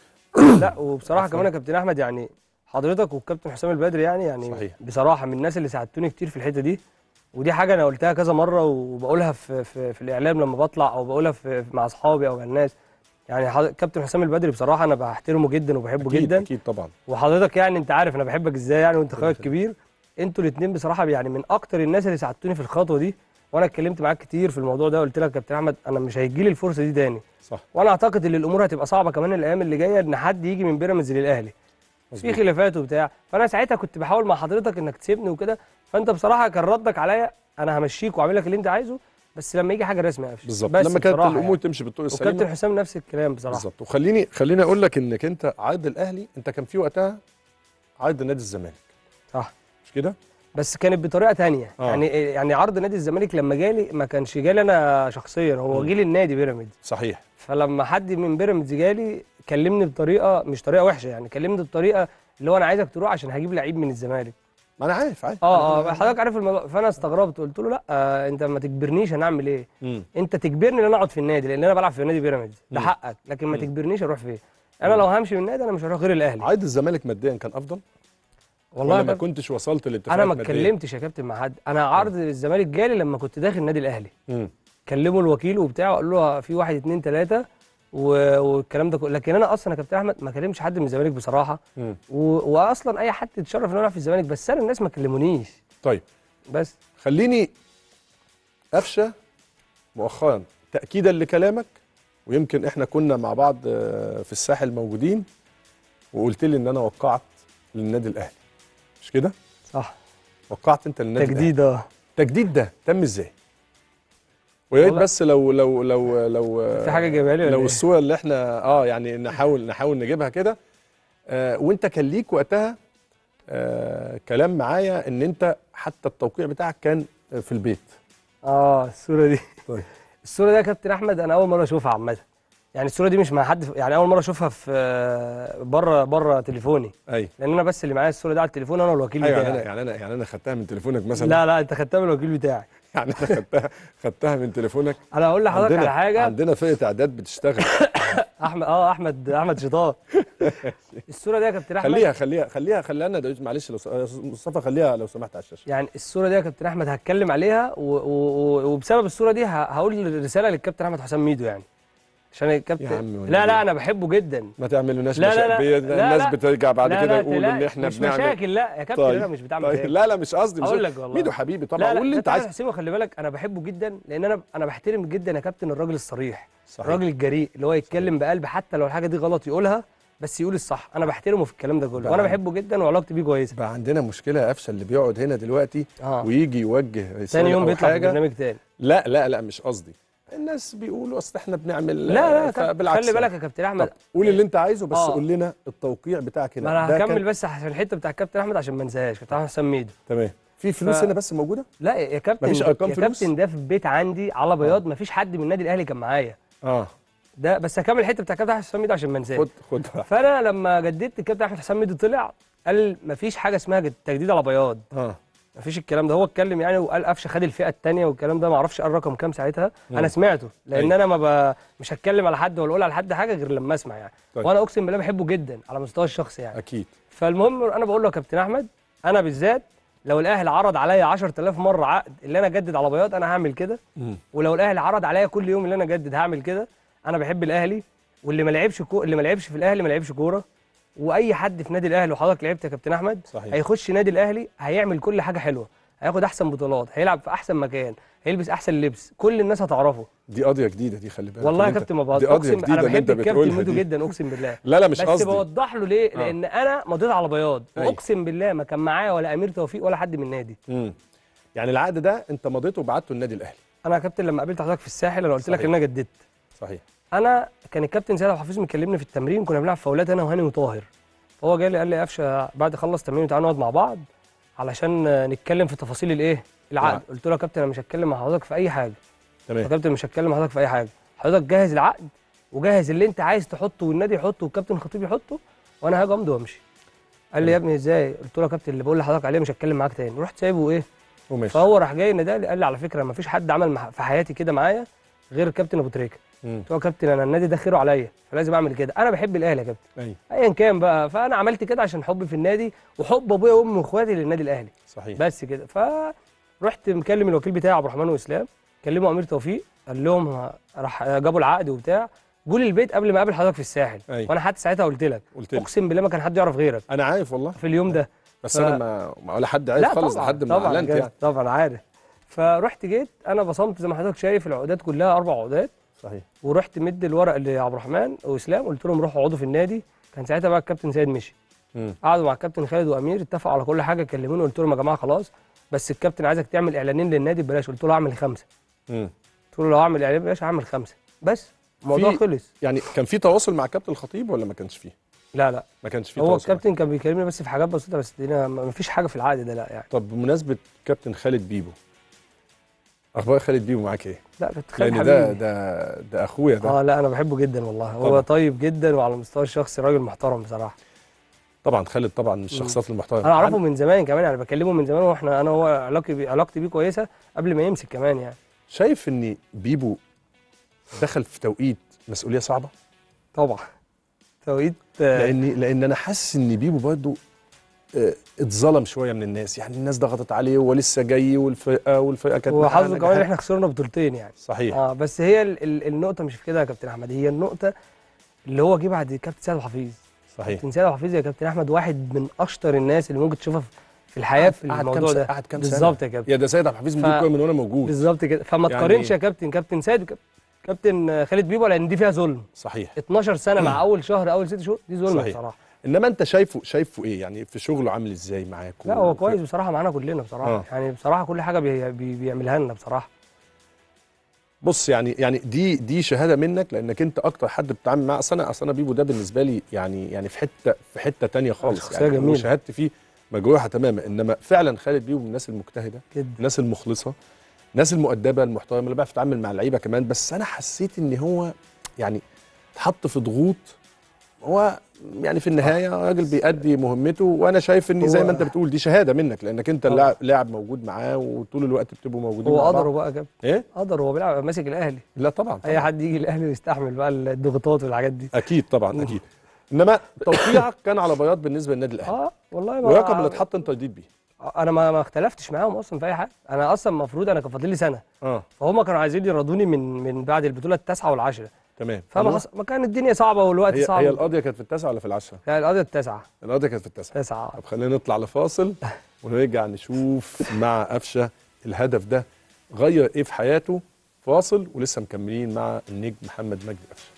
لا وبصراحه عفواً. كمان يا كابتن احمد يعني حضرتك والكابتن حسام البدري يعني يعني صحيح. بصراحه من الناس اللي ساعدتوني كتير في الحته دي ودي حاجه انا قلتها كذا مره وبقولها في في, في الاعلام لما بطلع او بقولها في مع اصحابي او مع الناس يعني حض- كابتن حسام البدري بصراحه انا بحترمه جدا وبحبه اكيد جدا اكيد طبعا وحضرتك يعني انت عارف انا بحبك ازاي يعني وانت اخويا يخليك. الكبير انتوا الاثنين بصراحه يعني من اكتر الناس اللي ساعدتوني في الخطوه دي وانا اتكلمت معاك كتير في الموضوع ده قلت لك يا كابتن احمد انا مش هيجي لي الفرصه دي تاني صح وانا اعتقد ان الامور هتبقى صعبه كمان الايام اللي جايه ان حد يجي من بيراميدز للاهلي في مظبوط. خلافات وبتاع فانا ساعتها كنت بحاول مع حضرتك انك تسيبني وكده فانت بصراحه كان ردك عليا انا همشيك واعمل لك اللي انت عايزه بس لما يجي حاجه رسمي قفش بالظبط بس لما كانت بصراحة الامور يعني. تمشي بالطرق وكابتن السليمه حسام نفس الكلام بصراحه بالظبط وخليني خليني اقول لك انك انت عرض الاهلي انت كان في وقتها عرض نادي الزمالك صح مش كده بس كانت بطريقه تانية آه. يعني يعني عرض نادي الزمالك لما جالي ما كانش جالي انا شخصيا هو مم. جه النادي بيراميدز صحيح فلما حد من بيراميدز جالي كلمني بطريقه مش طريقه وحشه يعني كلمني بطريقه اللي هو انا عايزك تروح عشان هجيب لعيب من الزمالك ما انا عارف عارف اه اه حضرتك عارف الموضوع فانا استغربت قلت له لا آه انت ما تجبرنيش انا اعمل ايه مم. انت تجبرني ان انا اقعد في النادي لان انا بلعب في نادي بيراميدز ده مم. حقك لكن ما مم. تجبرنيش اروح فين انا لو همشي من النادي انا مش هروح غير الاهلي عرض الزمالك ماديا كان افضل والله ولا يا ما كابتن، كنتش وصلت لاتفاق انا ما اتكلمتش يا كابتن مع حد انا عرض الزمالك جالي لما كنت داخل النادي الاهلي كلموا الوكيل وبتاع وقال له في واحد اتنين تلاته و- والكلام ده كله لكن انا اصلا يا كابتن احمد ما كلمتش حد من الزمالك بصراحه و... واصلا اي حد يتشرف ان هو يلعب في الزمالك بس انا الناس ما كلمونيش طيب بس خليني قفشه مؤخرا تاكيدا لكلامك ويمكن احنا كنا مع بعض آه، في الساحل موجودين وقلت لي ان انا وقعت للنادي الاهلي مش كده صح وقعت انت للنادي الأهلي. تجديد اه التجديد ده تم ازاي ويا ريت والله- بس لو لو لو لو في حاجه جايبها لي ولا لو إيه؟ الصوره اللي احنا اه يعني نحاول نحاول نجيبها كده آه وانت كان ليك وقتها آه كلام معايا ان انت حتى التوقيع بتاعك كان في البيت اه الصوره دي طيب الصوره دي يا كابتن احمد انا اول مره اشوفها عامه يعني الصوره دي مش مع حد في- يعني اول مره اشوفها في بره بره تليفوني ايوه لان انا بس اللي معايا الصوره دي على التليفون انا والوكيل ايوه بتاعي يعني انا يعني انا يعني انا خدتها من تليفونك مثلا لا لا انت خدتها من الوكيل بتاعي يعني انا خدتها خدتها من تليفونك انا هقول لحضرتك على حاجه عندنا فرقه اعداد بتشتغل احمد اه احمد احمد شيطان الصوره دي يا كابتن احمد خليها خليها خليها خليها لنا دلوقتي معلش لو س- آه، مصطفى خليها لو سمحت على الشاشه يعني الصوره دي يا كابتن احمد هتكلم عليها و... و... و... وبسبب الصوره دي ه... هقول رساله للكابتن احمد حسام ميدو يعني عشان الكابتن يا عم والنبي. لا لا انا بحبه جدا ما تعملوناش لا، لا، مشا- لا. بي- لا، الناس لا. بترجع بعد لا كده لا يقولوا ان لا احنا مش بنعمل مشاكل لا يا كابتن انا مش بتعمل طيب مشاكل. لا لا مش قصدي مش أقول قصدي. لك والله. ميدو حبيبي طبعا لا لا قول اللي انت كابتن عايز أحمد حسين خلي بالك انا بحبه جدا لان انا انا بحترم جدا يا كابتن الراجل الصريح صحيح. الراجل الجريء اللي هو يتكلم بقلب حتى لو الحاجه دي غلط يقولها بس يقول الصح انا بحترمه في الكلام ده كله بقى وانا عندي- بحبه جدا وعلاقتي بيه كويسه بقى عندنا مشكله يا قفشه اللي بيقعد هنا دلوقتي اه ويجي يوجه رساله ثاني يوم أو بيطلع في حاجه برنامج تاني لا لا لا مش قصدي الناس بيقولوا اصل احنا بنعمل لا لا آه، كابتن، فبالعكس خلي بالك يعني. يا كابتن طب احمد قول اللي انت عايزه بس آه. قول لنا التوقيع بتاعك هنا ما انا ده هكمل كان- بس عشان الحته بتاع الكابتن احمد عشان ما انساهاش كابتن احمد حسام ميدو تمام في فلوس ف- هنا بس موجوده لا يا كابتن مفيش أرقام يا فلوس؟ كابتن ده في البيت عندي على بياض مفيش حد من النادي الاهلي كان معايا اه ده بس هكمل الحته بتاع الكابتن احمد حسام ميدو عشان ما انساش خد خد فانا لما جددت الكابتن احمد حسام ميدو طلع قال مفيش حاجه اسمها جد- تجديد على بياض اه مفيش الكلام ده هو اتكلم يعني وقال قفشه خد الفئه الثانيه والكلام ده ما اعرفش قال رقم كام ساعتها مم. انا سمعته لان أيوة. انا ما ب... مش هتكلم على حد ولا اقول على حد حاجه غير لما اسمع يعني طيب. وانا اقسم بالله بحبه جدا على مستوى الشخصي يعني اكيد فالمهم انا بقول له يا كابتن احمد انا بالذات لو الاهلي عرض عليا 10000 مره عقد اللي انا اجدد على بياض انا هعمل كده مم. ولو الاهلي عرض عليا كل يوم اللي انا اجدد هعمل كده انا بحب الاهلي واللي ما لعبش كو... اللي ما لعبش في الاهلي ما لعبش كوره واي حد في نادي الاهلي وحضرتك لعبت يا كابتن احمد صحيح. هيخش نادي الاهلي هيعمل كل حاجه حلوه هياخد احسن بطولات هيلعب في احسن مكان هيلبس احسن لبس كل الناس هتعرفه دي قضيه جديده دي خلي بالك والله يا اللي انت- كابتن ما بهزر دي قضيه اقسم جديده انا اللي انت بحب الكابتن بتقولها ميدو دي جدا اقسم بالله لا لا مش بس قصدي بوضح له ليه آه. لان انا مضيت على بياض أيوة. واقسم بالله ما كان معايا ولا امير توفيق ولا حد من النادي مم. يعني العقد ده انت مضيته وبعته النادي الاهلي انا يا كابتن لما قابلت حضرتك في الساحل انا قلت لك صحيح. ان انا جددت صحيح انا كان الكابتن سيد عبد الحفيظ مكلمني في التمرين كنا بنلعب فاولات انا وهاني وطاهر فهو جاي لي قال لي يا قفشه بعد خلص تمرين تعالى نقعد مع بعض علشان آه، نتكلم في تفاصيل الايه العقد العقد. قلت له يا كابتن انا مش هتكلم مع حضرتك في اي حاجه يا تمام كابتن مش هتكلم مع حضرتك في اي حاجه حضرتك جهز العقد وجهز اللي انت عايز تحطه والنادي يحطه والكابتن خطيب يحطه وانا هاجي امضي وامشي قال لي يا ابني ازاي قلت له يا كابتن اللي بقول لحضرتك عليه مش هتكلم معاك تاني رحت سايبه ايه وماشي فهو راح جاي نادالي قال لي على فكره ما فيش حد عمل مع- في حياتي كده معايا غير الكابتن ابو تريكه مم. قلت له يا كابتن انا النادي ده خيره عليا فلازم اعمل كده انا بحب الاهلي يا كابتن ايوه ايا كان بقى فانا عملت كده عشان حبي في النادي وحب ابويا وامي واخواتي للنادي الاهلي صحيح بس كده فرحت مكلم الوكيل بتاعي عبد الرحمن واسلام كلمه امير توفيق قال لهم ه- راح جابوا العقد وبتاع جولي البيت قبل ما اقابل حضرتك في الساحل أيوة. وانا حتى ساعتها قلت لك قلت لي اقسم بالله ما كان حد يعرف غيرك انا عارف والله في اليوم ده بس ف- انا ما ما ولا حد عارف خالص لحد ما طبعا اعلنت جاز- يعني طبعا عارف فرحت جيت انا بصمت زي ما حضرتك شايف العقودات كلها اربع عقودات صحيح ورحت مد الورق لعبد الرحمن واسلام قلت لهم روحوا اقعدوا في النادي كان ساعتها بقى الكابتن سيد مشي مم. قعدوا مع الكابتن خالد وامير اتفقوا على كل حاجه كلموني قلت لهم يا جماعه خلاص بس الكابتن عايزك تعمل اعلانين للنادي ببلاش قلت له اعمل خمسه مم. قلت له لو اعمل اعلان ببلاش هعمل خمسه بس الموضوع في- خلص يعني كان في تواصل مع كابتن الخطيب ولا ما كانش فيه؟ لا لا ما كانش فيه هو تواصل الكابتن كان بيكلمني بس في حاجات بسيطه بس دي ما ما فيش حاجه في العقد ده لا يعني طب بمناسبه كابتن خالد بيبو اخبار خالد بيبو معاك ايه؟ لا كنت خالد لان ده حبيبي ده ده اخويا ده اه لا انا بحبه جدا والله هو طبعا. طيب جدا وعلى المستوى الشخصي راجل محترم بصراحه طبعا خالد طبعا من الشخصيات المحترمه انا اعرفه من زمان كمان يعني بكلمه من زمان واحنا انا وهو علاقتي بيه علاقتي بيه كويسه قبل ما يمسك كمان يعني شايف ان بيبو دخل في توقيت مسؤوليه صعبه؟ طبعا توقيت آه، لان لان انا حاسس ان بيبو برضه آه، اتظلم شويه من الناس يعني الناس ضغطت عليه ولسه جاي والفرقه والفرقه كانت معاه وحظه كمان ان نجاحات. احنا خسرنا بطولتين يعني صحيح اه بس هي ال ال النقطه مش في كده يا كابتن احمد هي النقطه اللي هو جه بعد كابتن سيد حفيظ صحيح كابتن سيد حفيظ يا كابتن احمد واحد من اشطر الناس اللي ممكن تشوفها في- في الحياه في قعد كام الموضوع سنة- ده قعد كام سنة؟ بالظبط يا كابتن يا ده سيد عبد الحفيظ مدير ف- كوره من وانا موجود بالظبط كده فما يعني- تقارنش يا كابتن كابتن سيد وكاب- كابتن خالد بيبو لان دي فيها ظلم صحيح 12 سنه مع اول شهر اول ست شهور دي ظلم صحيح. بصراحه انما انت شايفه شايفه ايه يعني في شغله عامل ازاي معاك لا هو كويس بصراحه معانا كلنا بصراحه آه. يعني بصراحه كل حاجه بي بي بيعملها لنا بصراحه بص يعني يعني دي دي شهاده منك لانك انت اكتر حد بتتعامل معاه اصل انا اصل انا بيبو ده بالنسبه لي يعني يعني في حته في حته تانية خالص شخصية يعني جميلة. وشهادتي فيه مجروحه تماما انما فعلا خالد بيبو من الناس المجتهده جدا الناس المخلصه الناس المؤدبه المحترمه اللي بيعرف يتعامل مع اللعيبه كمان بس انا حسيت ان هو يعني اتحط في ضغوط هو يعني في النهايه راجل بيأدي مهمته وانا شايف ان زي هو- ما انت بتقول دي شهاده منك لانك انت طبعا. اللاعب لاعب موجود معاه وطول الوقت بتبقوا موجودين هو مع بعض. قدره بقى يا كابتن ايه قدر هو بيلعب ماسك الاهلي لا طبعا, اي طبعاً. حد يجي الاهلي ويستحمل بقى الضغوطات والحاجات دي اكيد طبعا اكيد انما توقيعك كان على بياض بالنسبه للنادي الاهلي اه والله ما والرقم اللي اتحط انت رضيت بيه انا ما ما اختلفتش معاهم اصلا في اي حاجه انا اصلا المفروض انا كان فاضل لي سنه اه فهم كانوا عايزين يرضوني من من بعد البطوله التاسعه والعاشره تمام فما الله. حص... ما كان الدنيا صعبه والوقت هي, صعب هي القضيه كانت في التاسعه ولا في العشره؟ يعني القضيه التاسعه القضيه كانت في التاسعه تاسعه طب خلينا نطلع لفاصل ونرجع نشوف مع قفشه الهدف ده غير ايه في حياته فاصل ولسه مكملين مع النجم محمد مجدي قفشه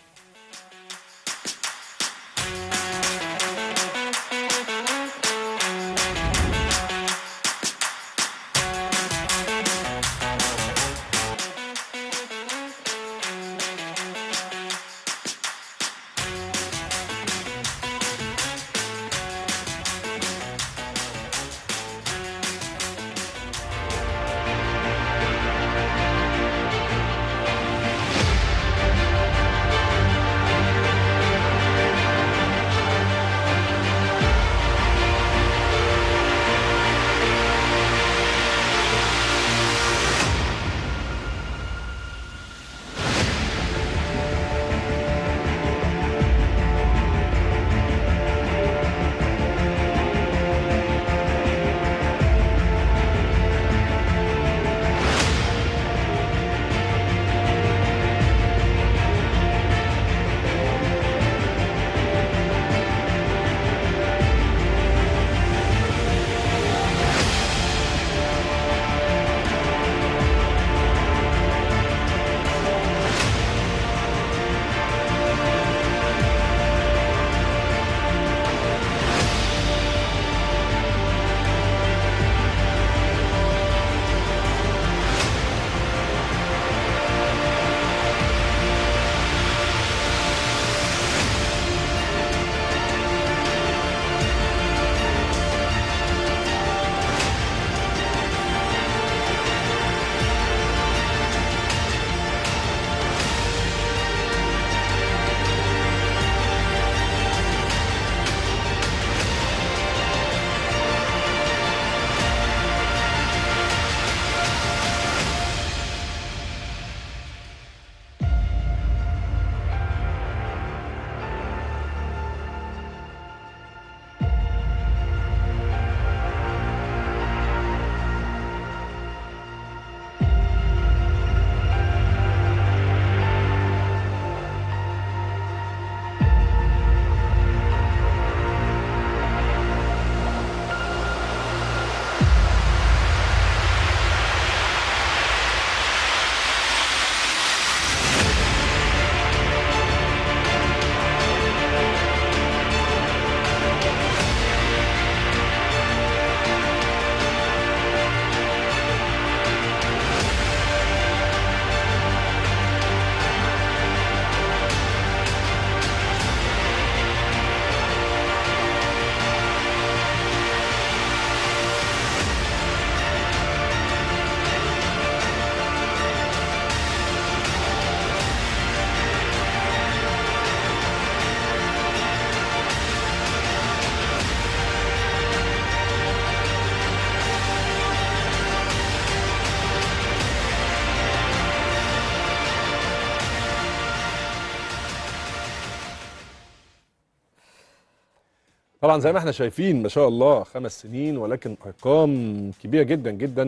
طبعا زي ما احنا شايفين ما شاء الله خمس سنين ولكن ارقام كبيره جدا جدا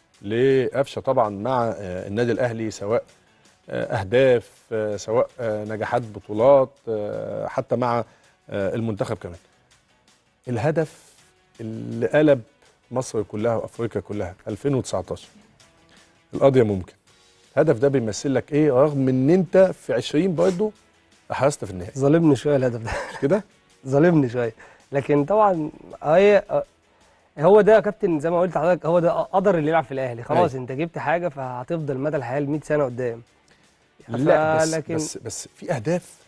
لقفشه طبعا مع آه، النادي الاهلي سواء آه، اهداف آه، سواء آه، نجاحات بطولات آه، حتى مع آه، المنتخب كمان الهدف اللي قلب مصر كلها وافريقيا كلها 2019 القضيه ممكن الهدف ده بيمثل لك ايه رغم ان انت في 20 برضه حرصت في النهائي ظالمني شويه الهدف ده مش كده ظالمني شويه لكن طبعا هي هو ده يا كابتن زي ما قلت لحضرتك هو ده قدر اللي يلعب في الاهلي خلاص أيوة. انت جبت حاجه فهتفضل مدى الحياه ل 100 سنه قدام لا بس لكن بس بس في اهداف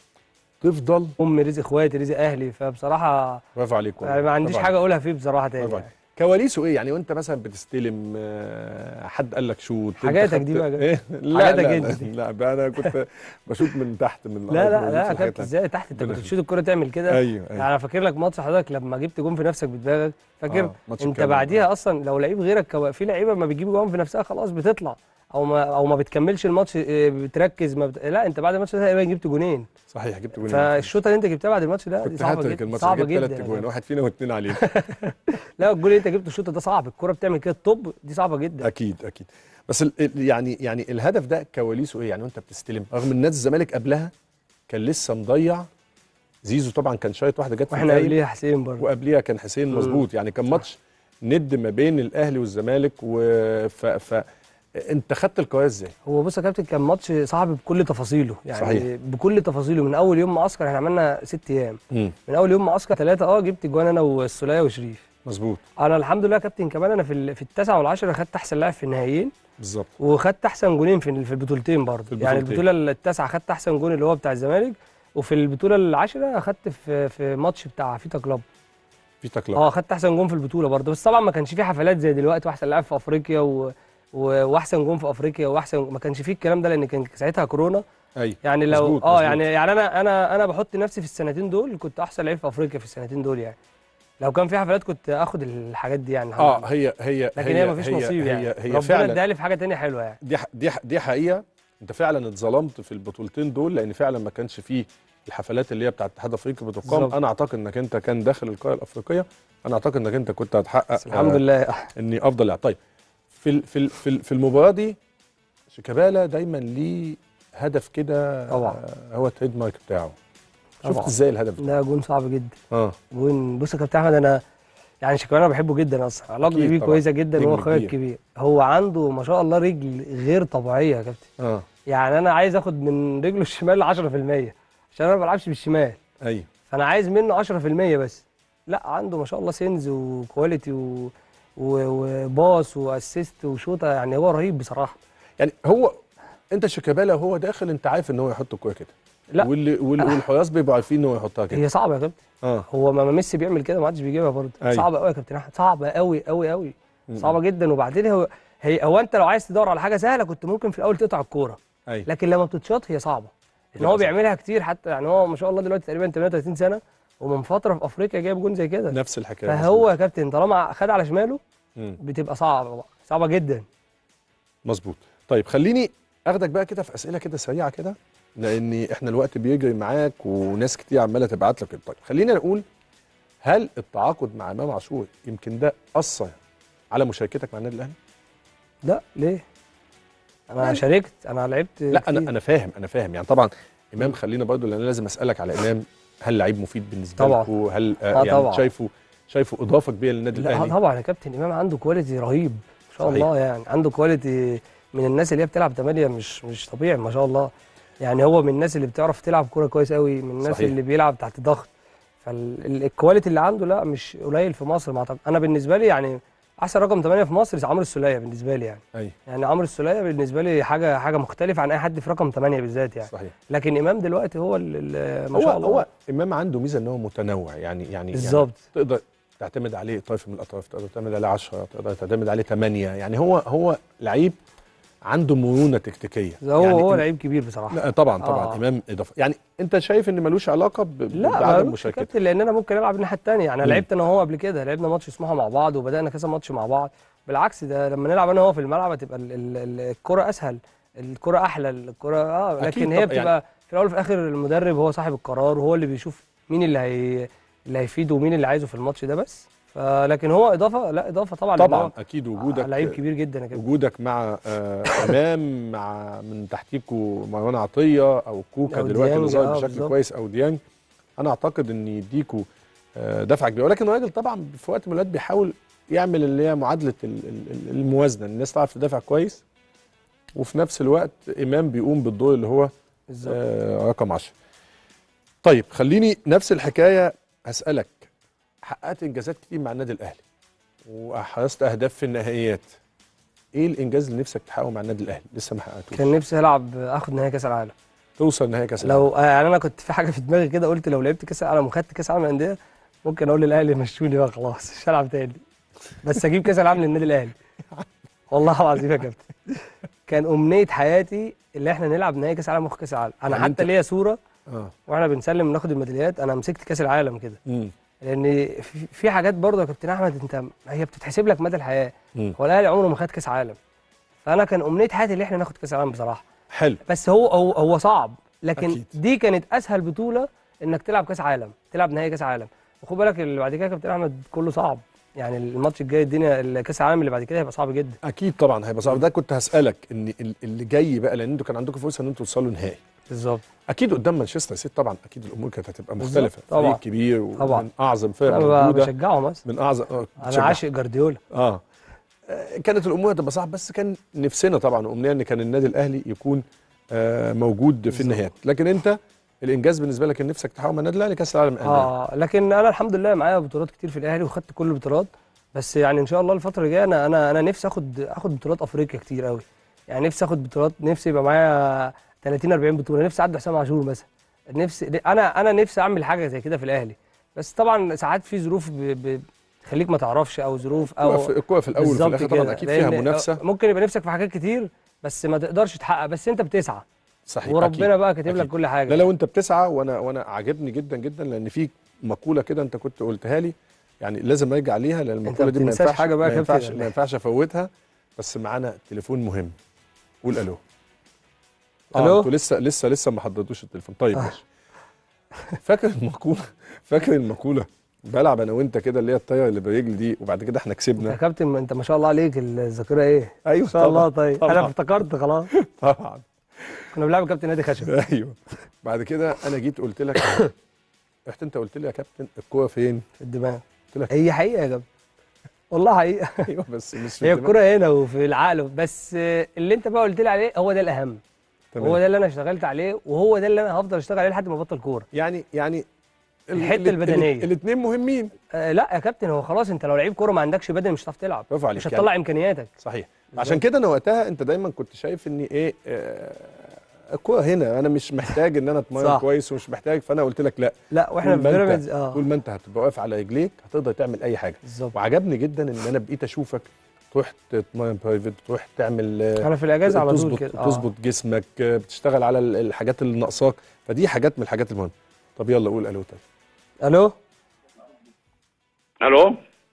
تفضل امي رزق اخواتي رزق اهلي فبصراحه برافو عليك والله. يعني ما عنديش برافو حاجه عليك. اقولها فيه بصراحه تاني برافو يعني. عليك. كواليسه ايه يعني وانت مثلا بتستلم آه، حد قال لك شوت أنت حاجاتك خدت- دي بقى يا ايه لا حاجاتك لا انت لا, دي. لا بقى انا كنت بشوط من تحت من لا الأرض، لا ما لا يا بشوفش كابتن حاجات ازاي تحت انت ربنا كنت تشوط الكوره تعمل كده ايوه يعني ايوه انا فاكر لك ماتش حضرتك لما جبت جون في نفسك بدماغك فاكر آه، ماتش انت الكاميرون. بعديها اصلا لو لعيب غيرك كو- في لعيبه ما بتجيب جون في نفسها خلاص بتطلع او ما او ما بتكملش الماتش اه، بتركز ما بت... لا انت بعد الماتش ده تقريبا جبت جونين صحيح جبت جول فالشوطه اللي انت جبتها بعد الماتش ده دي كنت صعبه هاتريك جدا الماتش صعبه جبت جدا ثلاث يا اجوان كابتن. واحد فينا واثنين علينا لا الجول اللي انت جبته الشوطه ده صعب الكوره بتعمل كده الطب دي صعبه جدا اكيد اكيد بس ال- ال- يعني يعني الهدف ده كواليسه ايه يعني وانت بتستلم رغم ان نادي الزمالك قبلها كان لسه مضيع زيزو طبعا كان شايط واحده جت في واحنا القايم. قبليها حسين برضه وقبليها كان حسين مم. مظبوط يعني كان ماتش ند ما بين الاهلي والزمالك و ف... ف... انت خدت القرار ازاي؟ هو بص يا كابتن كان ماتش صعب بكل تفاصيله يعني صحيح. بكل تفاصيله من اول يوم معسكر احنا عملنا ست ايام مم. من اول يوم معسكر ثلاثه اه جبت جوان انا والسوليه وشريف مظبوط انا الحمد لله يا كابتن كمان انا في ال- في التاسعه والعشره خدت احسن لاعب في النهائيين بالظبط وخدت احسن جونين في في البطولتين برضه في يعني البطولتين. البطوله التاسعه خدت احسن جون اللي هو بتاع الزمالك وفي البطوله العاشره اخدت في في ماتش بتاع فيتا كلوب في تكلف اه خدت احسن جون في البطوله برضه بس طبعا ما كانش في حفلات زي دلوقتي واحسن لاعب في افريقيا و... و... واحسن جون في افريقيا واحسن ما كانش فيه الكلام ده لان كان ساعتها كورونا ايوه يعني لو مظبوط، اه مظبوط. يعني يعني انا انا انا بحط نفسي في السنتين دول كنت احسن لعيب في افريقيا في السنتين دول يعني لو كان في حفلات كنت اخد الحاجات دي يعني الحمد اه لله. هي هي لكن هي, مفيش نصيب يعني هي, هي ربنا فعلا ادالي في حاجه تانية حلوه يعني دي ح- دي ح- دي حقيقه انت فعلا اتظلمت في البطولتين دول لان فعلا ما كانش فيه الحفلات اللي هي بتاعت الاتحاد الافريقي بتقام بالظبط. انا اعتقد انك انت كان داخل القاره الافريقيه انا اعتقد انك انت كنت هتحقق بس الحمد آه، لله اني افضل لاعب طيب في ال- في ال- في ال- في المباراه دي شيكابالا دايما ليه هدف كده طبعا. آه، هو التريد مارك بتاعه شفت طبعا. ازاي الهدف ده ده جون صعب جدا اه جون بص يا كابتن احمد انا يعني شيكابالا انا بحبه جدا اصلا علاقتي أكيد بيه طبعا. كويسه جدا نجم وهو اخويا كبير. الكبير هو عنده ما شاء الله رجل غير طبيعيه يا كابتن اه يعني انا عايز اخد من رجله الشمال 10% عشان انا ما بلعبش بالشمال ايوه فانا عايز منه 10% بس لا عنده ما شاء الله سينز وكواليتي و... و... وباص واسيست وشوطه يعني هو رهيب بصراحه يعني هو انت شيكابالا وهو داخل انت عارف ان هو يحط الكوره كده لا. واللي وال- والحراس بيبقوا عارفين ان هو يحطها كده هي صعبه يا كابتن اه هو ما ميسي بيعمل كده ما حدش بيجيبها برضه أيوة. صعبه قوي يا كابتن احمد صعبه قوي قوي قوي م. صعبه جدا وبعدين هو هي هو انت لو عايز تدور على حاجه سهله كنت ممكن في الاول تقطع الكوره ايوه لكن لما بتتشاط هي صعبه ان لا، هو صعبة. بيعملها كتير حتى يعني هو ما شاء الله دلوقتي تقريبا 38 سنه ومن فتره في افريقيا جايب جون زي كده نفس الحكايه فهو يا كابتن طالما خد على شماله مم. بتبقى صعبه بقى صعبه جدا مظبوط طيب خليني اخدك بقى كده في اسئله كده سريعه كده لان احنا الوقت بيجري معاك وناس كتير عماله تبعت لك طيب خلينا نقول هل التعاقد مع امام عاشور يمكن ده اثر على مشاركتك مع النادي الاهلي؟ لا ليه انا يعني- شاركت انا لعبت لا انا كتير. انا فاهم انا فاهم يعني طبعا امام خلينا برضو لان أنا لازم اسالك على امام هل لعيب مفيد بالنسبه طبعاً. لكم هل آه آه يعني طبعاً. شايفه شايفه اضافه كبيره للنادي لا الاهلي طبعا يا كابتن امام عنده كواليتي رهيب ما شاء صحيح. الله يعني عنده كواليتي من الناس اللي هي بتلعب تمانية مش مش طبيعي ما شاء الله يعني هو من الناس اللي بتعرف تلعب كوره كويس قوي من الناس صحيح. اللي بيلعب تحت ضغط فالكواليتي اللي عنده لا مش قليل في مصر مع طب انا بالنسبه لي يعني احسن رقم 8 في مصر عمرو السوليه بالنسبه لي يعني ايوه يعني عمرو السوليه بالنسبه لي حاجه حاجه مختلفه عن اي حد في رقم 8 بالذات يعني صحيح لكن امام دلوقتي هو اللي ما هو شاء الله هو امام عنده ميزه ان هو متنوع يعني يعني بالظبط يعني تقدر تعتمد عليه طرف من الاطراف تقدر تعتمد عليه 10 تقدر تعتمد عليه 8 يعني هو هو لعيب عنده مرونه تكتيكيه هو يعني هو إن- لعيب كبير بصراحه لا طبعا طبعا آه. امام اضافه يعني انت شايف ان ملوش علاقه ب- ب- لا بعدم ملوش مشاركته كابتن لان انا ممكن العب الناحيه الثانيه يعني مم. انا لعبت انا وهو قبل كده لعبنا ماتش سموحه مع بعض وبدانا كذا ماتش مع بعض بالعكس ده لما نلعب انا وهو في الملعب هتبقى ال- ال- ال- الكره اسهل الكره احلى الكره اه أكيد لكن هي طبعاً، بتبقى في الاول وفي الاخر المدرب هو صاحب القرار وهو اللي بيشوف مين اللي هي اللي هيفيده ومين اللي عايزه في الماتش ده بس فلكن هو اضافه لا اضافه طبعا لأن طبعا هو اكيد وجودك لعيب كبير جدا يا كابتن وجودك مع آه، امام مع من تحتيكوا مروان عطيه او كوكا أو دلوقتي اللي ديانج، ظاهر آه، بشكل بالظبط. كويس او ديانج انا اعتقد ان يديكوا آه، دفعه كبيره ولكن الراجل طبعا في وقت من الاوقات بيحاول يعمل اللي هي معادله ال- ال- ال- الموازنه الناس تعرف تدافع كويس وفي نفس الوقت امام بيقوم بالدور اللي هو بالظبط آه، رقم 10 طيب خليني نفس الحكايه هسالك حققت انجازات كتير مع النادي الاهلي وحرزت اهداف في النهائيات ايه الانجاز اللي نفسك تحققه مع النادي الاهلي لسه ما حققتوش كان نفسي العب اخد نهائي كاس العالم توصل نهائي كاس العالم لو آه، يعني انا كنت في حاجه في دماغي كده قلت لو لعبت كاس العالم وخدت كاس العالم للانديه ممكن اقول للاهلي مشوني بقى خلاص مش هلعب تاني بس اجيب كاس العالم للنادي الاهلي والله العظيم يا كابتن كان امنيه حياتي اللي احنا نلعب نهائي كاس العالم وناخد كاس العالم انا يعني أنت- حتى ليا صوره اه واحنا بنسلم ناخد الميداليات انا مسكت كاس العالم كده امم لان في- في حاجات برضه يا كابتن احمد انت هي بتتحسب لك مدى الحياه امم هو الاهلي عمره ما خد كاس عالم فانا كان امنيه حياتي اللي احنا ناخد كاس العالم بصراحه حلو بس هو هو, هو صعب لكن أكيد. دي كانت اسهل بطوله انك تلعب كاس عالم تلعب نهائي كاس عالم وخد بالك اللي بعد كده يا كابتن احمد كله صعب يعني الماتش الجاي الدنيا كاس العالم اللي بعد كده هيبقى صعب جدا اكيد طبعا هيبقى صعب ده كنت هسالك ان ال- اللي جاي بقى لان انتوا كان عندكم فرصه ان انتوا توصلوا نهائي بالظبط اكيد قدام مانشستر سيتي طبعا اكيد الامور كانت هتبقى بالظبط، مختلفه طبعا. فريق كبير طبعا. ومن اعظم فرق انا ب- موجوده بشجعهم اصلا من اعظم آه، انا بتشجع. عاشق جارديولا اه آه، كانت الامور هتبقى صعبه بس كان نفسنا طبعا وامنيه ان كان النادي الاهلي يكون آه موجود في بالظبط. النهايات لكن انت الانجاز بالنسبه لك ان نفسك تحققه مع النادي الاهلي كاس العالم للأندية. اه لكن انا الحمد لله معايا بطولات كتير في الاهلي وخدت كل البطولات بس يعني ان شاء الله الفتره الجايه انا انا انا نفسي اخد اخد بطولات افريقيا كتير قوي يعني نفسي اخد بطولات نفسي يبقى معايا 30 40 بطوله نفسي اعدي حسام عاشور مثلا نفسي انا انا نفسي اعمل حاجه زي كده في الاهلي بس طبعا ساعات في ظروف ب... ب... تخليك ما تعرفش او ظروف الكوره او في, الكورة في الاول وفي بالظبط الاخر طبعا كده، اكيد فيها لأن منافسه ممكن يبقى نفسك في حاجات كتير بس ما تقدرش تحقق بس انت بتسعى صحيح وربنا أكيد. بقى كاتب لك أكيد. كل حاجه لا لو انت بتسعى وانا وانا عاجبني جدا جدا لان في مقوله كده انت كنت قلتها لي يعني لازم ارجع ليها لان المقوله دي ما بتنساش ينفعش حاجة بقى ما يا كابتن ينفعش ولا ما إيه؟ ينفعش افوتها بس معانا تليفون مهم قول الو ألو؟ اه انتوا لسه لسه لسه ما حضرتوش التليفون طيب آه. ماشي فاكر المقوله فاكر المقوله بلعب انا وانت كده اللي هي الطايره اللي برجل دي وبعد كده احنا يا كسبنا كابتن ما انت ما شاء الله عليك الذاكره ايه ايوه ما شاء الله طبعاً، طيب طبعاً. انا افتكرت خلاص طبعا كنا بنلعب كابتن نادي خشب ايوه بعد كده انا جيت قلت لك رحت انت قلت لي يا كابتن الكوره فين في الدماغ قلت لك هي حقيقه يا كابتن والله حقيقه ايوه بس مش في هي الدماغ. الكرة هنا وفي العقل بس آه، اللي انت بقى قلت لي عليه هو ده الاهم تمام. هو ده اللي انا اشتغلت عليه وهو ده اللي انا هفضل اشتغل عليه لحد ما ابطل كوره يعني يعني ال- الحتة ال- البدنية. ال- الاتنين مهمين آه لا يا كابتن هو خلاص انت لو لعيب كوره ما عندكش بدن مش هتعرف تلعب برافو عليك مش يعني. هتطلع امكانياتك صحيح عشان كده انا وقتها انت دايما كنت شايف اني ايه آه، الكوره هنا انا مش محتاج ان انا اتمرن صح. كويس ومش محتاج فانا قلت لك لا لا واحنا طول في ما انت- بيراميدز اه طول ما انت هتبقى واقف على رجليك هتقدر تعمل اي حاجه بالظبط وعجبني جدا ان انا بقيت اشوفك تروح تتمرن برايفت تروح تعمل آه، انا في الاجازه على طول تظبط كده آه. تظبط جسمك آه، بتشتغل على ال- الحاجات اللي ناقصاك فدي حاجات من الحاجات المهمه طب يلا قول الو طيب الو الو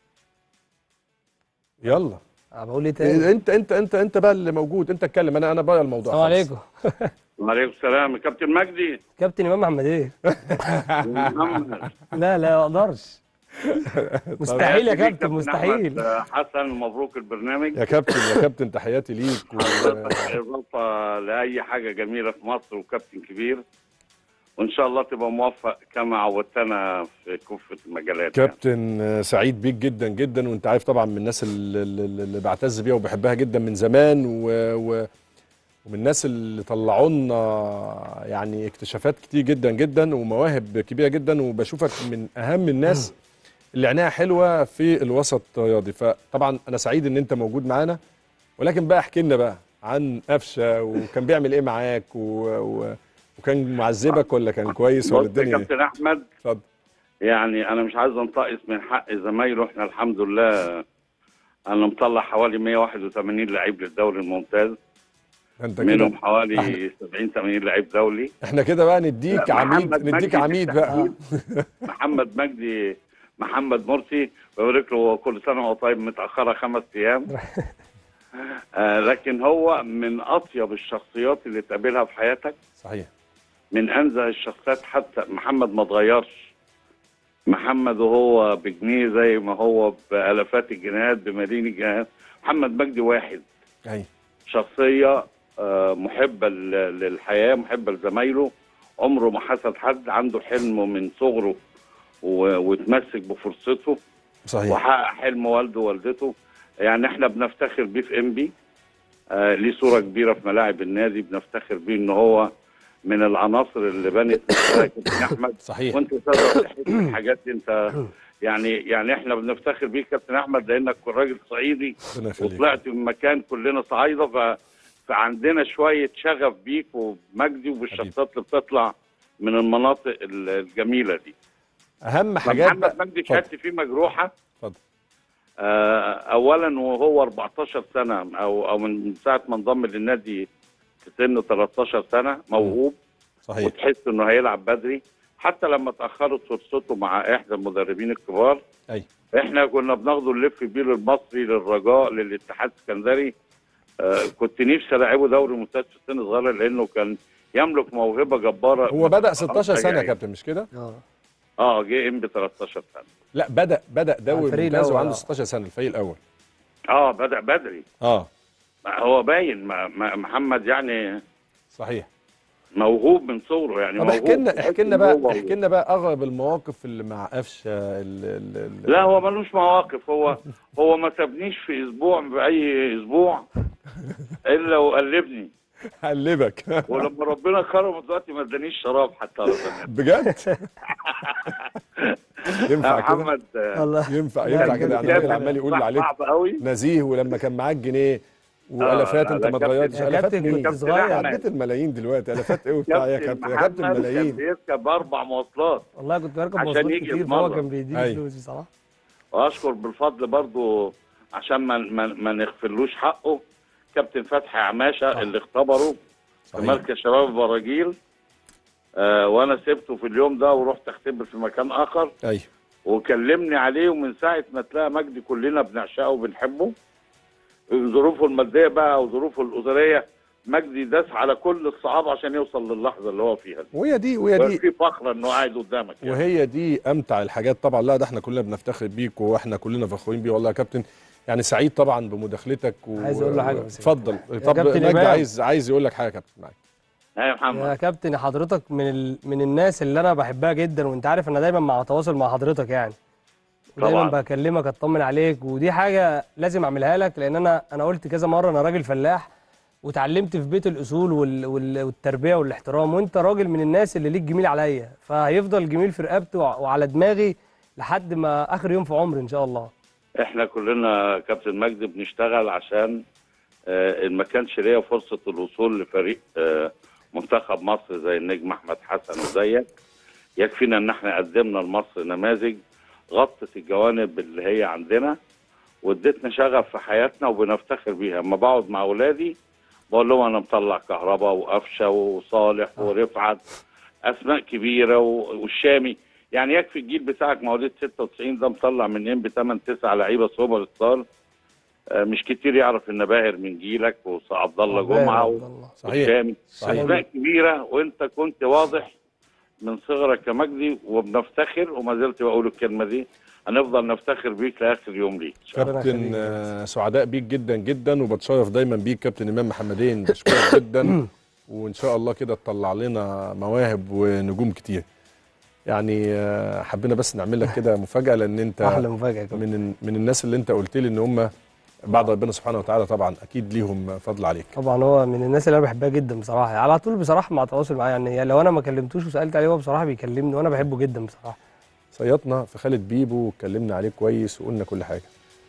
يلا آه بقول ايه تاني إيه، انت انت انت انت بقى اللي موجود انت اتكلم انا انا بقى الموضوع السلام خالص. عليكم وعليكم السلام كابتن مجدي كابتن امام محمد ايه محمد لا لا ما اقدرش مستحيل يا كابتن أحمد مستحيل حسن مبروك البرنامج يا كابتن يا كابتن تحياتي ليك و... حضرتك اضافه لاي حاجه جميله في مصر وكابتن كبير وان شاء الله تبقى موفق كما عودتنا في كافه المجالات يعني. كابتن آه، سعيد بيك جدا جدا وانت عارف طبعا من الناس اللي, اللي اللي بعتز بيها وبحبها جدا من زمان و... و... ومن الناس اللي طلعوا لنا يعني اكتشافات كتير جدا جدا ومواهب كبيره جدا وبشوفك من اهم الناس اللي عينيها حلوه في الوسط الرياضي فطبعا انا سعيد ان انت موجود معانا ولكن بقى احكي لنا بقى عن قفشه وكان بيعمل ايه معاك و... و... وكان معذبك ولا كان كويس ولا بص يا الدنيا كابتن احمد اتفضل يعني انا مش عايز انتقص من حق زمايله احنا الحمد لله انا مطلع حوالي 181 لعيب للدوري الممتاز انت منهم كده حوالي 70 80 لعيب دولي احنا كده بقى نديك لا، عميد محمد نديك مجدي عميد بقى بالتحديد. محمد مجدي محمد مرسي ببارك له كل سنه وهو طيب متاخره خمس ايام آه لكن هو من اطيب الشخصيات اللي تقابلها في حياتك صحيح من انزه الشخصيات حتى محمد ما اتغيرش محمد وهو بجنيه زي ما هو بآلافات الجنيهات بملايين الجنيهات محمد مجدي واحد ايوه شخصية آه، محبة ل- للحياة محبة لزمايله عمره ما حسد حد عنده حلمه من صغره و- وتمسك بفرصته صحيح وحقق حلم والده ووالدته يعني احنا بنفتخر بيه في انبي آه ليه صوره كبيره في ملاعب النادي بنفتخر بيه ان هو من العناصر اللي بنت نفسها كابتن احمد صحيح وانت تقدر تحس الحاجات دي انت يعني يعني احنا بنفتخر بيك كابتن احمد لانك راجل صعيدي ربنا يخليك وطلعت من مكان كلنا صعايده ف فعندنا شويه شغف بيك وبمجدي وبالشخصيات اللي بتطلع من المناطق ال- الجميله دي اهم حاجات محمد بقى مجدي اتفضل. شهادتي فيه مجروحه اتفضل آه، اولا وهو 14 سنه او او من ساعه ما انضم للنادي في سن 13 سنه موهوب صحيح وتحس انه هيلعب بدري حتى لما اتاخرت فرصته مع احدى المدربين الكبار ايوه احنا كنا بناخده نلف بيه للمصري للرجاء للاتحاد السكندري آه كنت نفسي العبه دوري ممتاز في سن صغير لانه كان يملك موهبه جباره هو بدا 16 سنه يا يعني. كابتن مش كده اه اه جه ام ب 13 سنه لا بدا بدا على دوري الفريق ممتاز الأول، وعنده آه. 16 سنه الفريق الاول اه بدا بدري اه ما هو باين ما ما محمد يعني صحيح موهوب من صغره يعني طب موهوب احكي لنا احكي لنا بقى هو- احكي لنا بقى اغرب المواقف اللي مع قفشه ال- ال- ال- لا هو ملوش مواقف هو هو ما سابنيش في اسبوع باي اسبوع الا وقلبني قلبك ولما ربنا كرمه دلوقتي ما ادانيش شراب حتى على زمان بجد ينفع كده محمد آه، الله ينفع لا، ينفع كان كده يعني كان الراجل عمال يقول صح- عليك صعب قوي نزيه ولما كان معاك جنيه والافات لا، انت لا، ما كابتن- اتغيرتش يا الافات كابتن ايه كنت صغير عديت الملايين دلوقتي الافات ايه وبتاع يا كابتن يا كابتن محمد كان ملايين بيركب اربع مواصلات والله كنت بركب عشان مواصلات يجي كتير مرة. فهو كان بيديني أيوة. فلوس بصراحه واشكر بالفضل برضو عشان ما ما, ما نغفلوش حقه كابتن فتحي عماشه اللي اختبره في صحيح. مركز شباب البراجيل آه وانا سبته في اليوم ده ورحت اختبر في مكان اخر ايوه وكلمني عليه ومن ساعه ما تلاقى مجدي كلنا بنعشقه وبنحبه ظروفه الماديه بقى وظروفه الاسريه مجدي داس على كل الصعاب عشان يوصل للحظه اللي هو فيها دي وهي دي وهي دي في فخر انه قاعد قدامك يعني. وهي دي امتع الحاجات طبعا لا ده احنا كلنا بنفتخر بيك واحنا كلنا فخورين بيه والله يا كابتن يعني سعيد طبعا بمداخلتك و... عايز أقول له حاجة بس. اتفضل يا طب كابتن مجدي إمام. عايز عايز يقول لك حاجه يا كابتن معاك ها يا محمد يا كابتن حضرتك من ال... من الناس اللي انا بحبها جدا وانت عارف انا دايما مع تواصل مع حضرتك يعني ودايما طبعاً. بكلمك اطمن عليك ودي حاجه لازم اعملها لك لان انا انا قلت كذا مره انا راجل فلاح وتعلمت في بيت الاصول وال... وال... والتربيه والاحترام وانت راجل من الناس اللي ليك جميل عليا فهيفضل جميل في رقبتي وع- وعلى دماغي لحد ما اخر يوم في عمري ان شاء الله احنا كلنا كابتن مجدي بنشتغل عشان آه، ان ما كانش ليا فرصه الوصول لفريق آه، منتخب مصر زي النجم احمد حسن وزيك يكفينا ان احنا قدمنا لمصر نماذج غطت الجوانب اللي هي عندنا وادتنا شغف في حياتنا وبنفتخر بيها اما بقعد مع اولادي بقول لهم انا مطلع كهرباء وقفشه وصالح ورفعت اسماء كبيره و- والشامي يعني يكفي الجيل بتاعك مواليد 96 ده مطلع من ام ب 8 9 لعيبه سوبر ستار آه، مش كتير يعرف النباهر من جيلك وعبد الله جمعه عبد الله. صحيح والشامي صحيح. اسماء كبيره وانت كنت واضح من صغرك كمجدي وبنفتخر وما زلت بقول الكلمه دي هنفضل نفتخر بيك لاخر يوم ليك ربنا كابتن يخليك. آه، سعداء بيك جدا جدا وبتشرف دايما بيك كابتن امام محمدين بشكرك جدا وان شاء الله كده تطلع لنا مواهب ونجوم كتير يعني آه، حبينا بس نعمل لك كده مفاجاه لان انت احلى مفاجاه يا كابتن من من الناس اللي انت قلت لي ان هم بعد ربنا سبحانه وتعالى طبعا اكيد ليهم فضل عليك طبعا هو من الناس اللي انا بحبها جدا بصراحه على طول بصراحه مع تواصل معايا يعني لو انا ما كلمتوش وسالت عليه هو بصراحه بيكلمني وانا بحبه جدا بصراحه صيطنا في خالد بيبو واتكلمنا عليه كويس وقلنا كل حاجه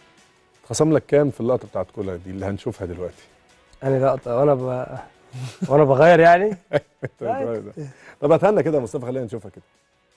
اتخصم لك كام في اللقطه بتاعت كولر دي اللي هنشوفها دلوقتي انا لقطه وانا ب... وانا بغير يعني طب هاتها لنا كده يا مصطفى خلينا نشوفها كده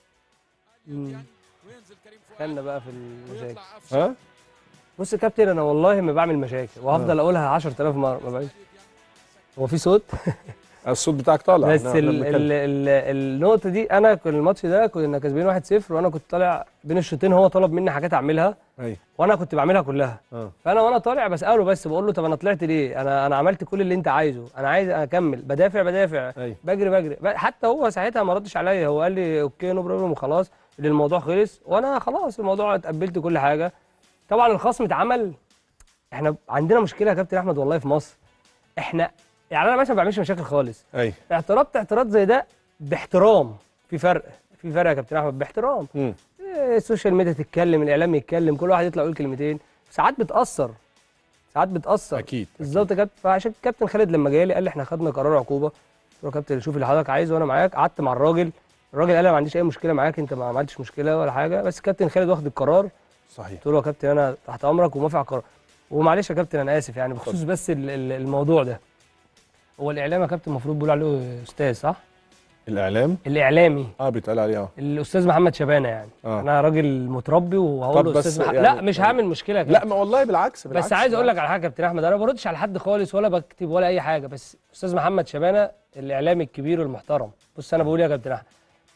استنى بقى في المشاكل ها بص يا كابتن انا والله ما بعمل مشاكل وهفضل اقولها 10000 مره ما بعملش هو في صوت الصوت بتاعك طالع بس احنا- احنا ال بنتكلم. ال ال النقطه دي انا كان الماتش ده كنا كسبانين 1-0 وانا كنت طالع بين الشوطين هو طلب مني حاجات اعملها ايوه وانا كنت بعملها كلها اه فانا وانا طالع بساله بس بقول له طب انا طلعت ليه انا انا عملت كل اللي انت عايزه انا عايز اكمل بدافع بدافع ايوه بجري بجري ب- حتى هو ساعتها ما ردش عليا هو قال لي اوكي نو بروبلم وخلاص ان الموضوع خلص وانا خلاص الموضوع اتقبلت كل حاجه طبعا الخصم اتعمل احنا عندنا مشكله يا كابتن احمد والله في مصر احنا يعني انا مثلا ما بعملش مشاكل خالص ايوه اعتراض اعتراض زي ده باحترام في فرق في فرق يا كابتن احمد باحترام مم. إيه، السوشيال ميديا تتكلم الاعلام يتكلم كل واحد يطلع يقول كلمتين ساعات بتاثر ساعات بتاثر اكيد بالظبط يا كابتن فعشان كابتن خالد لما جالي قال لي احنا خدنا قرار عقوبه قلت له يا كابتن شوف اللي حضرتك عايزه وانا معاك قعدت مع الراجل الراجل قال لي ما عنديش اي مشكله معاك انت ما عملتش مشكله ولا حاجه بس كابتن خالد واخد القرار صحيح قلت له يا كابتن انا تحت امرك وموافق على القرار ومعلش يا كابتن انا اسف يعني بخصوص بس ال- ال- الموضوع ده هو الاعلام يا كابتن المفروض بيقول عليه استاذ صح الاعلام الاعلامي اه بيتقال عليه اه الاستاذ محمد شبانه يعني آه. انا راجل متربي وهقول طب له بس استاذ محمد يعني- لا مش هعمل مشكله يا لا كابتن ما والله بالعكس, بالعكس بس عايز اقول لك بالعكس. على حاجه يا كابتن احمد انا ما بردش على حد خالص ولا بكتب ولا اي حاجه بس استاذ محمد شبانه الاعلامي الكبير والمحترم بص انا بقول يا كابتن احمد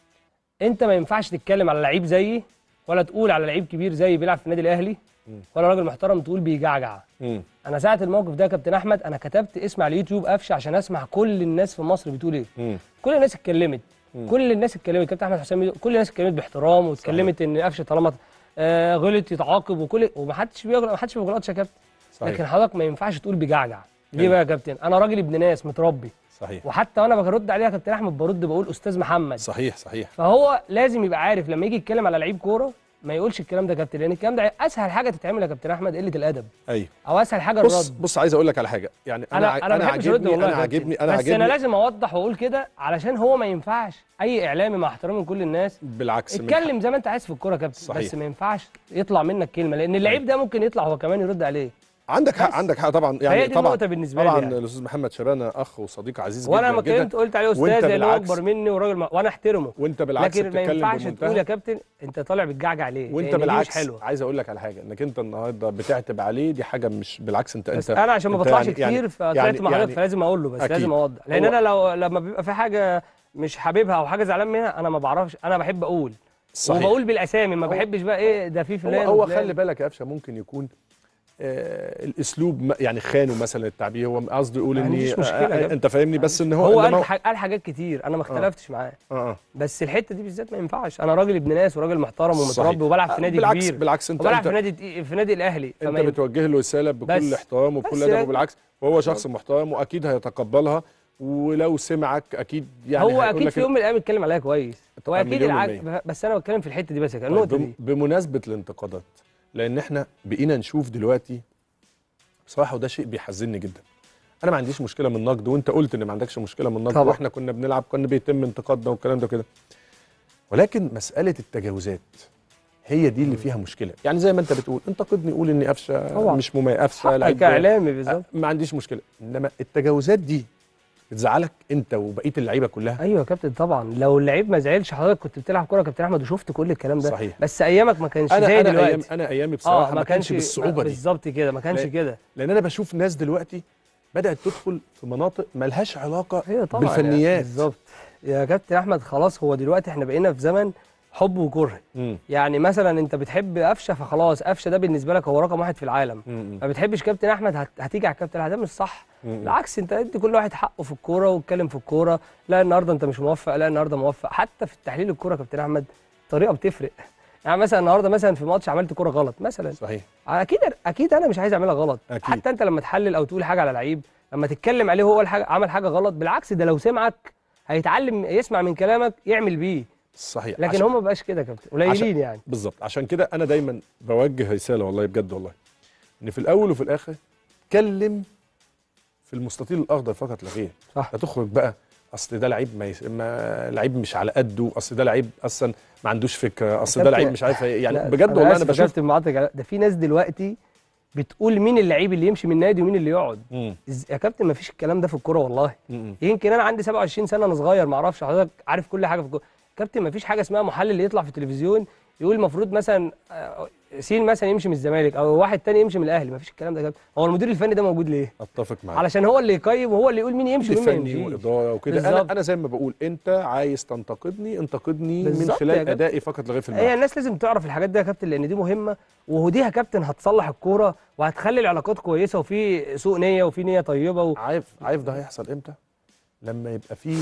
انت ما ينفعش تتكلم على لعيب زيي ولا تقول على لعيب كبير زيي بيلعب في النادي الاهلي ولا راجل محترم تقول بيجعجع مم. انا ساعه الموقف ده يا كابتن احمد انا كتبت اسم على اليوتيوب قفشه عشان اسمع كل الناس في مصر بتقول ايه مم. كل الناس اتكلمت كل الناس اتكلمت كابتن احمد حسام ميدو كل الناس اتكلمت باحترام واتكلمت ان قفشه طالما آه غلط يتعاقب وكل ومحدش بيغلط محدش ما بيغلطش يا كابتن صحيح لكن حضرتك ما ينفعش تقول بجعجع ليه أيوة. بقى يا كابتن انا راجل ابن ناس متربي صحيح وحتى وانا برد عليها يا كابتن احمد برد بقول استاذ محمد صحيح صحيح فهو لازم يبقى عارف لما يجي يتكلم على لعيب كوره ما يقولش الكلام ده يا كابتن لان الكلام ده اسهل حاجه تتعمل يا كابتن احمد قله الادب ايوه او اسهل حاجه بص الرد بص عايز اقول لك على حاجه يعني انا انا ع- انا ما بحبش ارد عاجبني والله انا يا كابتن. عاجبني انا بس انا عاجبني لازم اوضح واقول كده علشان هو ما ينفعش اي اعلامي مع احترامي لكل الناس بالعكس من اتكلم زي ما انت عايز في الكوره يا كابتن صحيح. بس ما ينفعش يطلع منك كلمه لان اللعيب ده ممكن يطلع هو كمان يرد عليه عندك حق بس. عندك حق طبعا يعني فهي دي طبعا النقطة بالنسبة لي طبعا يعني. الاستاذ محمد شبانه اخ وصديق عزيز وانا جدا لما جدا اتكلمت قلت عليه وانت استاذ لان هو بالعكس- اكبر مني وراجل ما... وانا احترمه وانت بالعكس لكن ما بتتكلم ينفعش بمنتهى- تقول يا كابتن انت طالع بتجعجع ليه وانت لأن دي بالعكس مش حلوه عايز اقول لك على حاجه انك انت النهارده بتعتب عليه دي حاجه مش بالعكس انت بس انت انا عشان ما انت بطلعش يعني- كتير يعني- فطلعت يعني- مع حضرتك يعني فلازم اقول له بس أكيد. لازم اوضح لان هو- انا لو لما بيبقى في حاجه مش حاببها او حاجه زعلان منها انا ما بعرفش انا بحب اقول صحيح وبقول بالاسامي ما هو- بحبش بقى ايه ده في هو فلان هو وفلان. خلي بالك يا قفشه ممكن يكون آه الاسلوب م- يعني خانه مثلا التعبير هو قصده يقول ما اني عنديش مشكلة آه يا آه انت فاهمني بس ان هو هو إنما قال, ح- قال حاجات كتير انا ما اختلفتش معاه آه آه. بس الحته دي بالذات ما ينفعش انا راجل ابن ناس وراجل محترم صحيح. ومتربي وبلعب آه، في نادي بالعكس كبير بالعكس انت وبلعب انت, في نادي في نادي الاهلي انت فما ين- بتوجه له رساله بكل بس- احترام بس وبكل ادب يعني- وبالعكس وهو شخص محترم واكيد هيتقبلها ولو سمعك اكيد يعني هو هيقول اكيد لك في يوم من الايام اتكلم عليا كويس هو طبعاً اكيد مليون العك... بالمية. بس انا بتكلم في الحته دي بس كده طيب النقطه بم- دي بمناسبه الانتقادات لان احنا بقينا نشوف دلوقتي بصراحه وده شيء بيحزنني جدا انا ما عنديش مشكله من النقد وانت قلت ان ما عندكش مشكله من النقد طبعا. واحنا كنا بنلعب كنا بيتم انتقادنا والكلام ده كده ولكن مساله التجاوزات هي دي اللي فيها مشكله يعني زي ما انت بتقول انتقدني قول اني قفشه طبعا. مش مميز قفشه حقك لعيب كاعلامي بالظبط ما عنديش مشكله انما التجاوزات دي بتزعلك انت وبقيه اللعيبه كلها ايوه يا كابتن طبعا لو اللعيب ما زعلش حضرتك كنت بتلعب كوره يا كابتن احمد وشفت كل الكلام ده صحيح. بس ايامك ما كانش انا زي انا دلوقتي ايام انا ايامي بصراحه اه ما كانش بالصعوبه دي بالظبط كده ما كانش لا. كده لان انا بشوف ناس دلوقتي بدات تدخل في مناطق ملهاش علاقه ايوه طبعا بالفنيات بالظبط يا كابتن احمد خلاص هو دلوقتي احنا بقينا في زمن حب وكره مم. يعني مثلا انت بتحب قفشه فخلاص قفشه ده بالنسبه لك هو رقم واحد في العالم مم. ما بتحبش كابتن احمد هت... هتيجي على الكابتن ده مش صح مم. بالعكس انت ادي كل واحد حقه في الكوره واتكلم في الكوره لا النهارده انت مش موفق لا النهارده موفق حتى في التحليل الكوره يا كابتن احمد الطريقه بتفرق يعني مثلا النهارده مثلا في ماتش عملت كوره غلط مثلا صحيح اكيد اكيد انا مش عايز اعملها غلط أكيد. حتى انت لما تحلل او تقول حاجه على لعيب لما تتكلم عليه هو الحاجة عمل حاجه غلط بالعكس ده لو سمعك هيتعلم يسمع من كلامك يعمل بيه صحيح لكن عشان- هم ما بقاش كده يا كابتن قليلين عشان- يعني بالظبط عشان كده انا دايما بوجه رساله والله بجد والله ان في الاول وفي الاخر اتكلم في المستطيل الاخضر فقط لا غير صح. لا تخرج بقى اصل ده لعيب ما, يس... ما لعيب مش على قده اصل ده لعيب اصلا ما عندوش فكره اصل ده كابتن- لعيب مش عارف ايه يعني لا، بجد والله انا آسف يا بشوف كابتن معاطي على- ده في ناس دلوقتي بتقول مين اللعيب اللي يمشي من النادي ومين اللي يقعد مم. إز- يا كابتن ما فيش الكلام ده في الكوره والله مم. يمكن انا عندي 27 سنه انا صغير ما اعرفش حضرتك عارف كل حاجه في الكوره كابتن ما فيش حاجه اسمها محلل اللي يطلع في التلفزيون يقول المفروض مثلا آه، سين مثلا يمشي من الزمالك او واحد تاني يمشي من الاهلي ما فيش الكلام ده يا كابتن هو المدير الفني ده موجود ليه اتفق معاك علشان هو اللي يقيم وهو اللي يقول مين يمشي ومين ما فني يمشيش واداره وكده بالظبط. انا انا زي ما بقول انت عايز تنتقدني انتقدني من بالظبط يا خلال كابتن. ادائي فقط لا غير في هي الملعب الناس لازم تعرف الحاجات دي يا كابتن لان دي مهمه ودي يا كابتن هتصلح الكوره وهتخلي العلاقات كويسه وفي سوء نيه وفي نيه طيبه و... عارف عارف ده هيحصل امتى لما يبقى في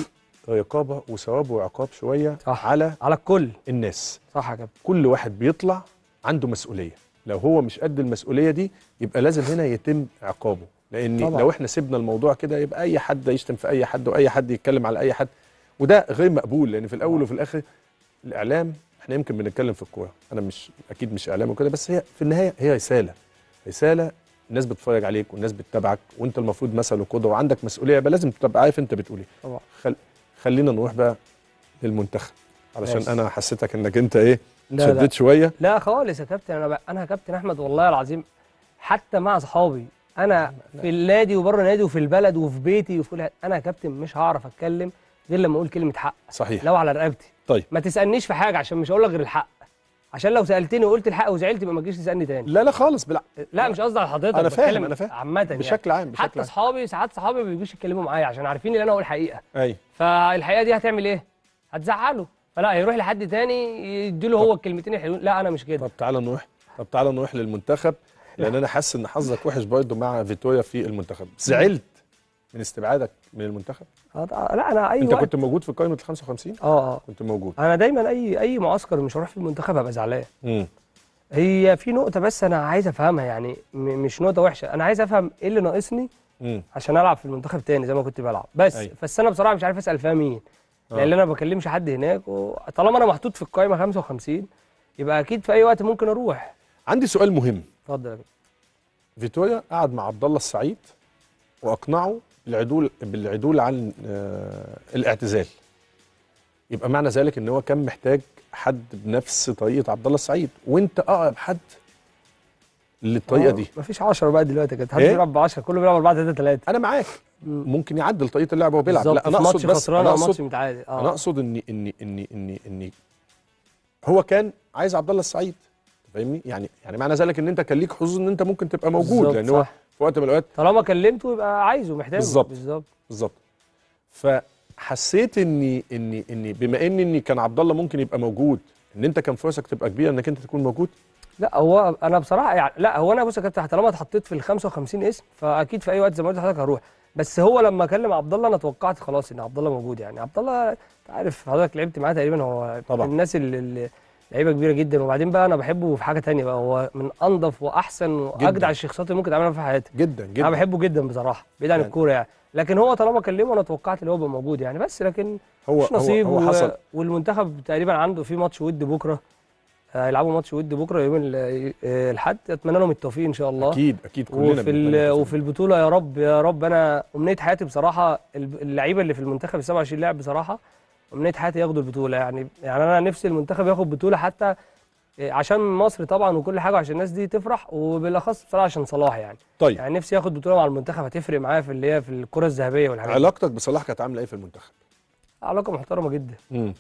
رقابه وثواب وعقاب شويه صح. على على الكل الناس صح يا كابتن كل واحد بيطلع عنده مسؤوليه لو هو مش قد المسؤوليه دي يبقى لازم هنا يتم عقابه لان طبعا. لو احنا سيبنا الموضوع كده يبقى اي حد يشتم في اي حد واي حد يتكلم على اي حد وده غير مقبول لان في الاول وفي الاخر الاعلام احنا يمكن بنتكلم في الكوره انا مش اكيد مش اعلام وكده بس هي في النهايه هي رساله رساله الناس بتتفرج عليك والناس بتتابعك وانت المفروض مثل وقدوه وعندك مسؤوليه يبقى لازم تبقى عارف انت بتقول ايه طبعا خل... خلينا نروح بقى للمنتخب علشان ماشي. انا حسيتك انك انت ايه لا لا شديت شويه لا خالص يا كابتن انا ب... انا يا كابتن احمد والله العظيم حتى مع اصحابي انا في النادي وبره النادي وفي البلد وفي بيتي وفي كل حته انا يا كابتن مش هعرف اتكلم غير لما اقول كلمه حق صحيح لو على رقبتي طيب ما تسالنيش في حاجه عشان مش هقول لك غير الحق عشان لو سالتني وقلت الحق وزعلت يبقى ما تجيش تسالني تاني لا لا خالص بالع... لا مش قصدي على حضرتك أنا فاهم، بتكلم أنا فاهم. عامه يعني. بشكل عام بشكل حتى عام اصحابي ساعات صحابي ما بيجوش يتكلموا معايا عشان عارفين ان انا اقول حقيقه ايوه فالحقيقه دي هتعمل ايه هتزعله فلا هيروح لحد تاني يديله هو الكلمتين الحلوين لا انا مش كده طب تعالى نروح طب تعالى نروح للمنتخب لان انا حاسس ان حظك وحش برضه مع فيتوريا في المنتخب زعلت من استبعادك من المنتخب آه، لا انا اي انت وقت كنت موجود في قائمه ال 55 اه اه كنت موجود انا دايما اي اي معسكر مش هروح في المنتخب هبقى زعلان امم هي في نقطه بس انا عايز افهمها يعني م- مش نقطه وحشه انا عايز افهم ايه اللي ناقصني امم عشان العب في المنتخب تاني زي ما كنت بلعب بس أيوة. بس انا بصراحه مش عارف اسال فيها مين آه. لان انا ما بكلمش حد هناك وطالما انا محطوط في القائمه 55 يبقى اكيد في اي وقت ممكن اروح عندي سؤال مهم اتفضل يا كابتن. فيتوريا قعد مع عبد الله السعيد واقنعه بالعدول بالعدول عن آه الاعتزال يبقى معنى ذلك ان هو كان محتاج حد بنفس طريقه عبد الله السعيد وانت اقرب حد للطريقه آه، دي مفيش 10 بقى دلوقتي كانت حد إيه؟ بيلعب ب 10 كله بيلعب 4 3 3 انا معاك ممكن يعدل طريقه اللعب وهو بيلعب لا انا في اقصد ماتش بس خسران انا او ماتش اقصد متعادل اه انا اقصد ان ان ان ان ان هو كان عايز عبد الله السعيد فاهمني يعني يعني معنى ذلك ان انت كان ليك حظوظ ان انت ممكن تبقى موجود بالظبط، لان هو صح. في وقت من الاوقات طالما كلمته يبقى عايزه محتاجه بالظبط. بالظبط بالظبط فحسيت اني اني اني بما ان اني كان عبد الله ممكن يبقى موجود ان انت كان فرصك تبقى كبيره انك انت تكون موجود لا هو انا بصراحه يعني لا هو انا بص يا كابتن طالما اتحطيت في ال 55 اسم فاكيد في اي وقت زي ما قلت لحضرتك هروح بس هو لما كلم عبد الله انا توقعت خلاص ان عبد الله موجود يعني عبد الله انت عارف حضرتك لعبت معاه تقريبا هو طبعا. من الناس اللي- اللي لعيبه كبيره جدا وبعدين بقى انا بحبه في حاجه تانية بقى هو من انظف واحسن واجدع الشخصيات اللي ممكن تعملها في حياتك جدا جدا انا بحبه جدا بصراحه بعيد عن يعني- الكوره يعني لكن هو طالما كلمه انا توقعت ان هو يبقى موجود يعني بس لكن هو مش نصيب هو, هو و... حصل والمنتخب تقريبا عنده في ماتش ود بكره هيلعبوا ماتش ود بكره يوم ال- آه، الاحد اتمنى لهم التوفيق ان شاء الله اكيد اكيد كلنا وفي بنتمنى ال- التوفيق. وفي البطوله يا رب يا رب انا امنيه حياتي بصراحه الب- اللعيبه اللي في المنتخب ال 27 لاعب بصراحه امنيه حياتي ياخدوا البطوله يعني يعني انا نفسي المنتخب ياخد بطوله حتى آه، عشان مصر طبعا وكل حاجه عشان الناس دي تفرح وبالاخص بصراحه عشان صلاح يعني طيب يعني نفسي ياخد بطوله مع المنتخب هتفرق معايا في اللي هي في الكره الذهبيه والحاجات دي علاقتك بصلاح كانت عامله ايه في المنتخب؟ علاقه محترمه جدا امم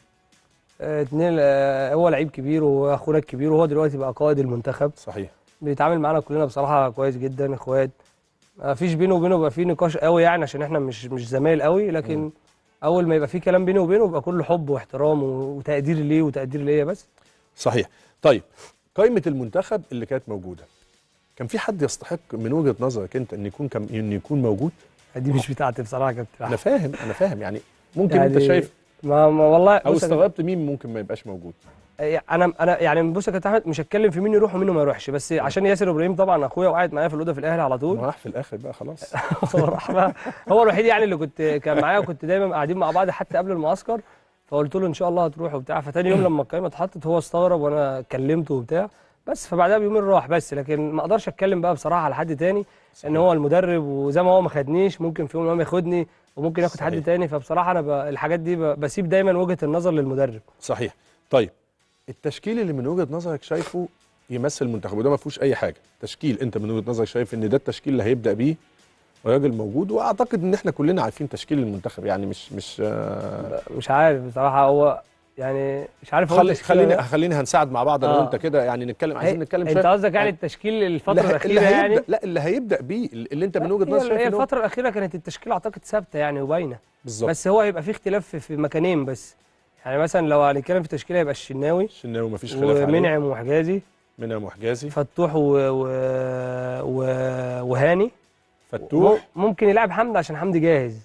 آه، اتنين آه، هو لعيب كبير واخونا الكبير وهو دلوقتي بقى قائد المنتخب صحيح بيتعامل معانا كلنا بصراحه كويس جدا اخوات ما فيش بينه وبينه بقى في نقاش قوي يعني عشان احنا مش مش زمايل قوي لكن مم. اول ما يبقى في كلام بيني وبينه يبقى كله حب واحترام و- وتقدير ليه وتقدير ليا بس صحيح طيب قائمه المنتخب اللي كانت موجوده كان في حد يستحق من وجهه نظرك انت ان يكون كم ان يكون موجود؟ دي مش بتاعتي بصراحه يا كابتن انا أحمد. فاهم انا فاهم يعني ممكن يعني انت شايف ما, ما والله او بص يا استغربت مين ممكن ما يبقاش موجود انا انا يعني بص يا كابتن احمد مش هتكلم في مين يروح ومين ما يروحش بس عشان ياسر ابراهيم طبعا اخويا وقاعد معايا في الاوضه في الاهلي على طول ما راح في الاخر بقى خلاص هو راح بقى هو الوحيد يعني اللي كنت كان معايا وكنت دايما قاعدين مع بعض حتى قبل المعسكر فقلت له ان شاء الله هتروح وبتاع فتاني يوم لما القائمه اتحطت هو استغرب وانا كلمته وبتاع بس فبعدها بيومين راح بس لكن ما اقدرش اتكلم بقى بصراحه على حد تاني ان هو المدرب وزي ما هو ما خدنيش ممكن في يوم من الأيام ياخدني وممكن ياخد حد صحيح. تاني فبصراحه انا ب... الحاجات دي ب... بسيب دايما وجهه النظر للمدرب صحيح طيب التشكيل اللي من وجهه نظرك شايفه يمثل المنتخب وده ما فيهوش اي حاجه تشكيل انت من وجهه نظرك شايف ان ده التشكيل اللي هيبدا بيه راجل موجود واعتقد ان احنا كلنا عارفين تشكيل المنتخب يعني مش مش آه مش عارف بصراحه هو يعني مش عارف اقول خلي تشكيلة خليني ولا خليني هنساعد مع بعض انا آه. وانت كده يعني نتكلم لا. عايزين نتكلم انت شويه قصدك يعني التشكيل الفتره اللي, الاخيره اللي يعني هيبدا لا اللي هيبدا بيه اللي انت من وجهه هي- نظرك شايف هي إن هو- الفتره الاخيره كانت التشكيله اعتقد ثابته يعني وباينه بالظبط بس هو هيبقى في اختلاف في- في مكانين بس يعني مثلا لو هنتكلم في التشكيله هيبقى الشناوي الشناوي ما فيش خلاف عليه ومنعم وحجازي منعم وحجازي فتوح و... و... و... وهاني فتوح مم- ممكن يلعب حمدي عشان حمدي جاهز